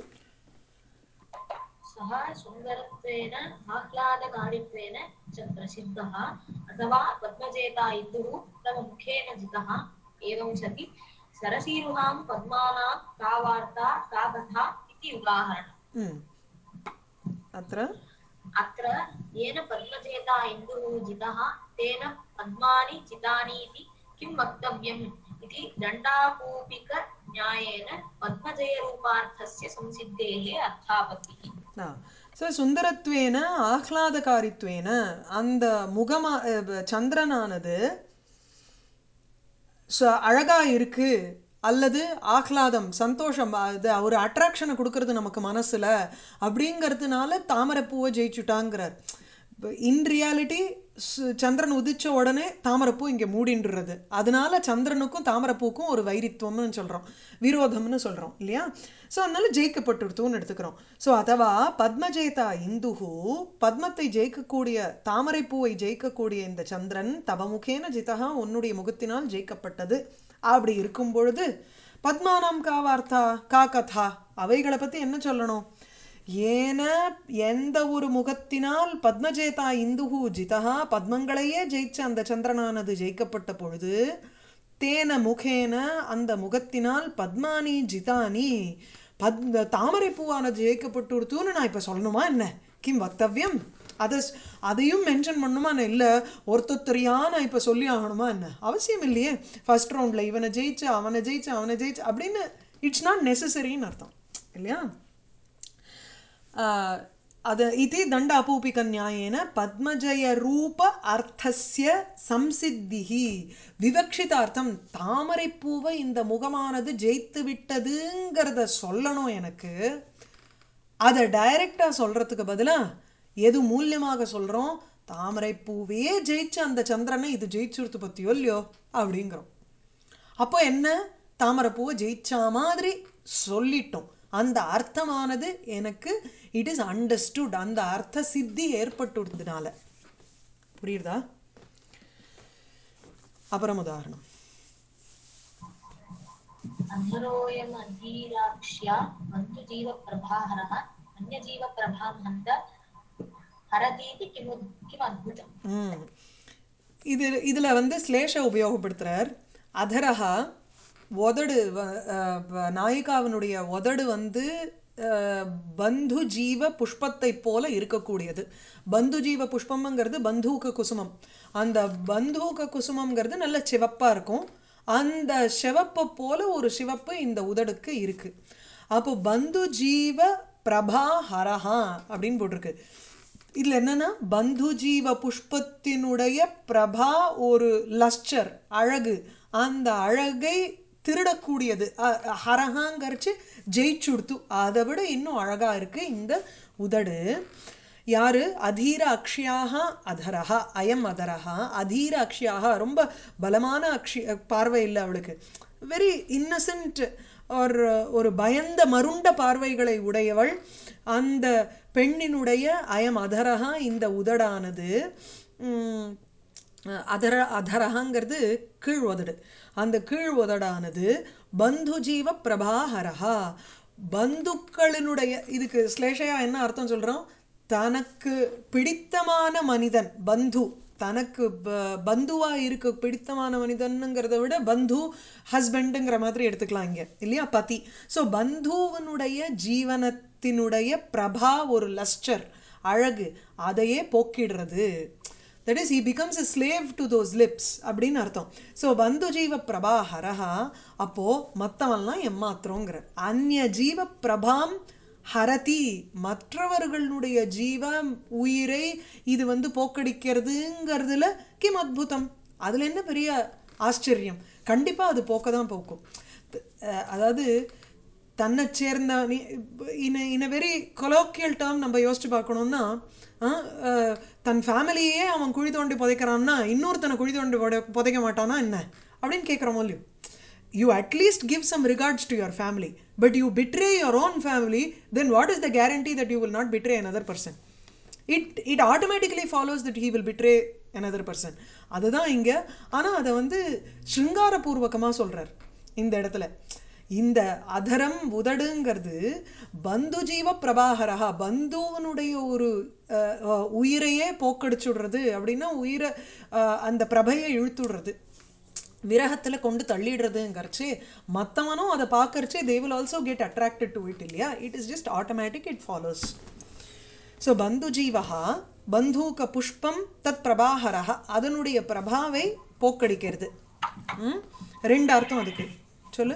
[SPEAKER 3] सः सुन्दरत्वेन आह्लादकारित्वेन च प्रसिद्धः अथवा पद्मजेता इन्दुः तव मुखेन जितः एवं सति सरसीरुहां पद्मानां का वार्ता का कथा इति उदाहरणम्
[SPEAKER 1] ம் अत्र
[SPEAKER 3] अत्र येन पद्मजेता इन्दुः जितः तेन पद्मानि जितानि इति किं वक्तव्यम् इति दण्डापूपिकन्यायेन पद्मजयरूपार्थस्य संसिद्धेः अर्थापत्तिः
[SPEAKER 1] ஆ ஸோ சுந்தரத்வேன ஆஹ்லாதகாரித்வேன அந்த முகமா அஹ், சந்திரனானது ஸோ அழகா இருக்கு அல்லது ஆஹ்லாதம் சந்தோஷம் அது ஒரு அட்ராக்ஷனை கொடுக்கறது நமக்கு மனசுல அப்படிங்கிறதுனால தாமரைப்பூவை ஜெயிச்சுட்டாங்கிறார் இன் ரியாலிட்டி சந்திரன் உதிச்ச உடனே தாமரைப்பூ இங்கே மூடின்றது அதனால சந்திரனுக்கும் தாமரைப்பூக்கும் ஒரு வைரித்துவம்னு சொல்கிறோம் விரோதம்னு சொல்கிறோம் இல்லையா ஸோ அதனால ஜெயிக்கப்பட்டுடுத்துன்னு எடுத்துக்கிறோம் ஸோ அதவா பத்மஜேதா இந்துஹு பத்மத்தை ஜெயிக்கக்கூடிய தாமரைப்பூவை ஜெயிக்கக்கூடிய இந்த சந்திரன் தவமுகேன ஜிதா உன்னுடைய முகத்தினால் ஜெயிக்கப்பட்டது அப்படி இருக்கும் பொழுது பத்மானாம் கா வார்த்தா கா கதா அவைகளை பற்றி என்ன சொல்லணும் ஏன எந்த ஒரு முகத்தினால் பத்மஜேதா இந்துஹு ஜிதா பத்மங்களையே ஜெயிச்ச அந்த சந்திரனானது ஜெயிக்கப்பட்ட பொழுது தேன முகேன அந்த முகத்தினால் பத்மானி ஜிதானி பத் தாமரை பூவானது ஜெயிக்கப்பட்டுடுத்துன்னு நான் இப்போ சொல்லணுமா என்ன கிம் வக்தவ்யம் அதை ஸ்- அதையும் மென்ஷன் பண்ணுமா என்ன இல்லை ஒருத்தொத்தரியா நான் இப்போ சொல்லி ஆகணுமா என்ன அவசியம் இல்லையே ஃபர்ஸ்ட் ரவுண்டில் இவனை ஜெயிச்சு அவனை ஜெயிச்சு அவனை ஜெயிச்சு அப்படின்னு இட்ஸ் நாட் நெசசரின்னு அர்த்தம் இல்லையா அத இது தண்ட அபூபிக நியாயேன பத்மஜய ரூப அர்த்தஸ்ய சம்சித்திஹி விவக்ஷித அர்த்தம் தாமரைப்பூவை இந்த முகமானது ஜெயித்து விட்டதுங்கிறத சொல்லணும் எனக்கு அதை டைரக்டாக சொல்கிறதுக்கு பதிலாக எது மூலியமாக சொல்கிறோம் தாமரைப்பூவையே ஜெயிச்ச அந்த சந்திரனை இது ஜெயிச்சுருத்து பற்றியோ இல்லையோ அப்படிங்கிறோம் அப்போ என்ன தாமரைப்பூவை ஜெயிச்சா மாதிரி சொல்லிட்டோம் அந்த அர்த்தமானது எனக்கு இட் இஸ் அண்டர்ஸ்டுட் அந்த அர்த்த சித்தி ஏற்பட்டுறதுனால புரியுதா அப்புறம் உதாரணம்
[SPEAKER 3] अधरोऽयम् अधीराक्ष्या बन्धुजीवप्रभाहरः अन्यजीवप्रभां हन्त हरतीति किमु किमद्भुतम्
[SPEAKER 1] ம் இது இதில் வந்து ஸ்லேஷ உபயோகப்படுத்துகிறார் அதரஹா உதடு வ- அஹ் வ- நாயிகாவினுடைய உதடு வந்து அஹ், பந்து ஜீவ புஷ்பத்தை போல இருக்கக்கூடியது பந்து ஜீவ புஷ்பம்ங்கிறது பந்தூக குசுமம் அந்த பந்தூக குசுமம்ங்கிறது நல்ல சிவப்பாக இருக்கும் அந்த சிவப்பை போல ஒரு சிவப்பு இந்த உதடுக்கு இருக்கு அப்போ பந்து ஜீவ பிரபா ஹரஹா அப்படின்னு போட்டிருக்கு இதில் என்னன்னா பந்து ஜீவ புஷ்பத்தினுடைய பிரபா ஒரு லஸ்டர் அழகு அந்த அழகை திருடக்கூடியது அ- ஹரஹாங்கரிச்சு ஜெயிச்சுடுத்து அதை விட இன்னும் அழகா இருக்கு இந்த உதடு யாரு அதீர அக்ஷியாக அதரஹா அயம் அதரஹா அதீர அக்ஷியாக ரொம்ப பலமான அக்ஷி பார்வை இல்லை அவளுக்கு வெரி இன்னசென்ட் ஒரு ஒரு பயந்த மருண்ட பார்வைகளை உடையவள் அந்த பெண்ணினுடைய அயம் அதரஹா இந்த உதடானது ம், அதர அதரஹங்கிறது கீழ் உதடு அந்த கீழ் உதடானது பந்து ஜீவ பிரபாஹரஹா பந்துக்களினுடைய இதுக்கு ஸ்லேஷையா என்ன அர்த்தம் சொல்கிறோம் தனக்கு பிடித்தமான மனிதன் பந்து தனக்கு ப- பந்துவா இருக்க பிடித்தமான மனிதனுங்கிறத விட பந்து ஹஸ்பண்டுங்கிற மாதிரி எடுத்துக்கலாம் இங்க இல்லையா பதி ஸோ பந்துவனுடைய ஜீவனத்தினுடைய பிரபா ஒரு லஸ்டர் அழகு அதையே போக்கிடுறது that is he becomes a slave to those lips அப்படின்னு அர்த்தம் ஸோ பந்து ஜீவ பிரபா ஹரஹா அப்போ மற்றவன்லாம் எம்மாத்திரங்கிற அந்நிய ஜீவ பிரபாம் ஹரதி மற்றவர்களுடைய ஜீவ உயிரை இது வந்து போக்கடிக்கிறதுங்கிறதுல கிம் அத்புதம் அதில் என்ன பெரிய ஆச்சரியம் கண்டிப்பாக அது போக்க தான் போக்கும் அஹ் அதாவது தன்னை சேர்ந்த in in very colloquial term நம்ம யோசிச்சு பார்க்கணும்னா ஆஹ், அஹ், தன் ஃபேமிலியே அவன் குழி தோண்டி புதைக்கிறான்னா இன்னொருத்தனை குழி தோண்டி புதை- புதைக்க மாட்டானா என்ன அப்படின்னு கேட்குறோம் இல்லையோ you at least give some regards to your family but you betray your own family then what is the guarantee that you will not betray another person it it automatically follows that he will betray another person அதுதான் இங்க ஆனா அதை வந்து சிருங்காரபூர்வகமாக சொல்றார் இந்த இடத்துல இந்த அதரம் உதடுங்கிறது பந்து ஜீவ பிரபாகரஹா பந்துவனுடைய ஒரு அஹ், அஹ், உயிரையே போக்கடிச்சுடுறது அப்படின்னா உயிரை அஹ், அந்த பிரபையை இழுத்துடுறது விரகத்தில் கொண்டு தள்ளிடுறதுங்கிறச்சு மற்றவனும் அதை பார்க்கறச்சு they will also get attracted to it இல்லையா it is just automatic it follows so பந்துஜீவகா பந்தூக புஷ்பம் தத் பிரபாகரஹ அதனுடைய பிரபாவை போக்கடிக்கிறது ம்? ரெண்டு அர்த்தம் அதுக்கு சொல்லு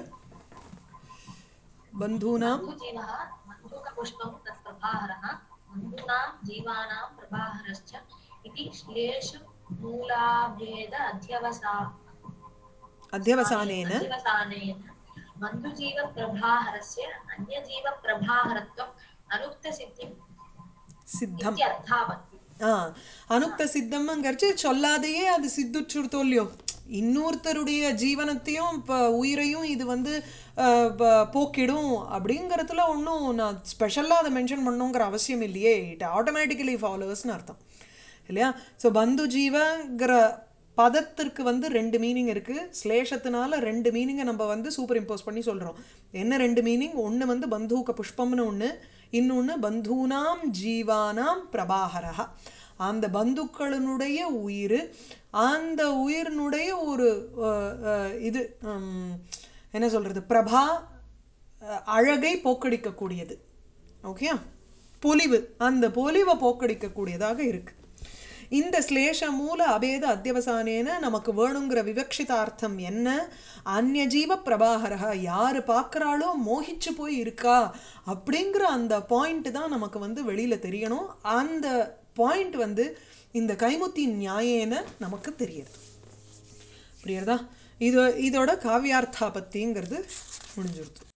[SPEAKER 1] பந்தூனாம்
[SPEAKER 3] बन्धुजीवः बन्धुकपुष्पं तत् प्रभाहरः बन्धूनां जीवानां प्रभाहरश्च इति श्लेषु मूलाभेद अध्यवसा
[SPEAKER 1] அத்தியவசானேன
[SPEAKER 3] अध्यवसानेन बन्धुजीवप्रभाहरस्य अन्यजीवप्रभाहरत्वम् अनुक्तसिद्धिम्
[SPEAKER 1] சித்தம்
[SPEAKER 3] इत्यर्थापत्ति
[SPEAKER 1] ஆ அனுக்த சித்தம்ங்கிறச்சு சொல்லாதையே அது சித்துச்சுருத்தோ இல்லையோ இன்னொருத்தருடைய ஜீவனத்தையும் இப்போ உயிரையும் இது வந்து அஹ், ப- போக்கிடும் அப்படிங்கிறதுல ஒன்றும் நான் ஸ்பெஷலாக அதை மென்ஷன் பண்ணுங்கிற அவசியம் இல்லையே இட் ஆட்டோமேட்டிக்கலி ஃபாலோவர்ஸ்னு அர்த்தம் இல்லையா ஸோ பந்து ஜீவங்கிற பதத்திற்கு வந்து ரெண்டு மீனிங் இருக்குது ஸ்லேஷத்தினால ரெண்டு மீனிங்கை நம்ம வந்து சூப்பர் இம்போஸ் பண்ணி சொல்கிறோம் என்ன ரெண்டு மீனிங் ஒன்று வந்து பந்தூக புஷ்பம்னு ஒன்று இன்னொன்று பந்தூனாம் ஜீவானாம் பிரபாகரா அந்த பந்துக்களினுடைய உயிர் அந்த உயிரினுடைய ஒரு அஹ், அஹ், இது ஹம், என்ன சொல்கிறது பிரபா அஹ், அழகை போக்கடிக்கக்கூடியது ஓகே பொலிவு அந்த பொலிவை போக்கடிக்கக்கூடியதாக இருக்கு இந்த ஸ்லேஷ மூல அபேத அத்தியவசானேன நமக்கு வேணுங்கிற விவக்ஷிதார்த்தம் என்ன அந்நஜீவ பிரபாகரா யார் பார்க்குறாளோ மோகிச்சு போய் இருக்கா அப்படிங்கிற அந்த பாயிண்ட் தான் நமக்கு வந்து வெளியில் தெரியணும் அந்த பாயிண்ட் வந்து இந்த கைமுத்தி நியாயேன நமக்கு தெரியுது புரியுறதா இது இதோட காவியார்த்தா பத்திங்கிறது முடிஞ்சிருது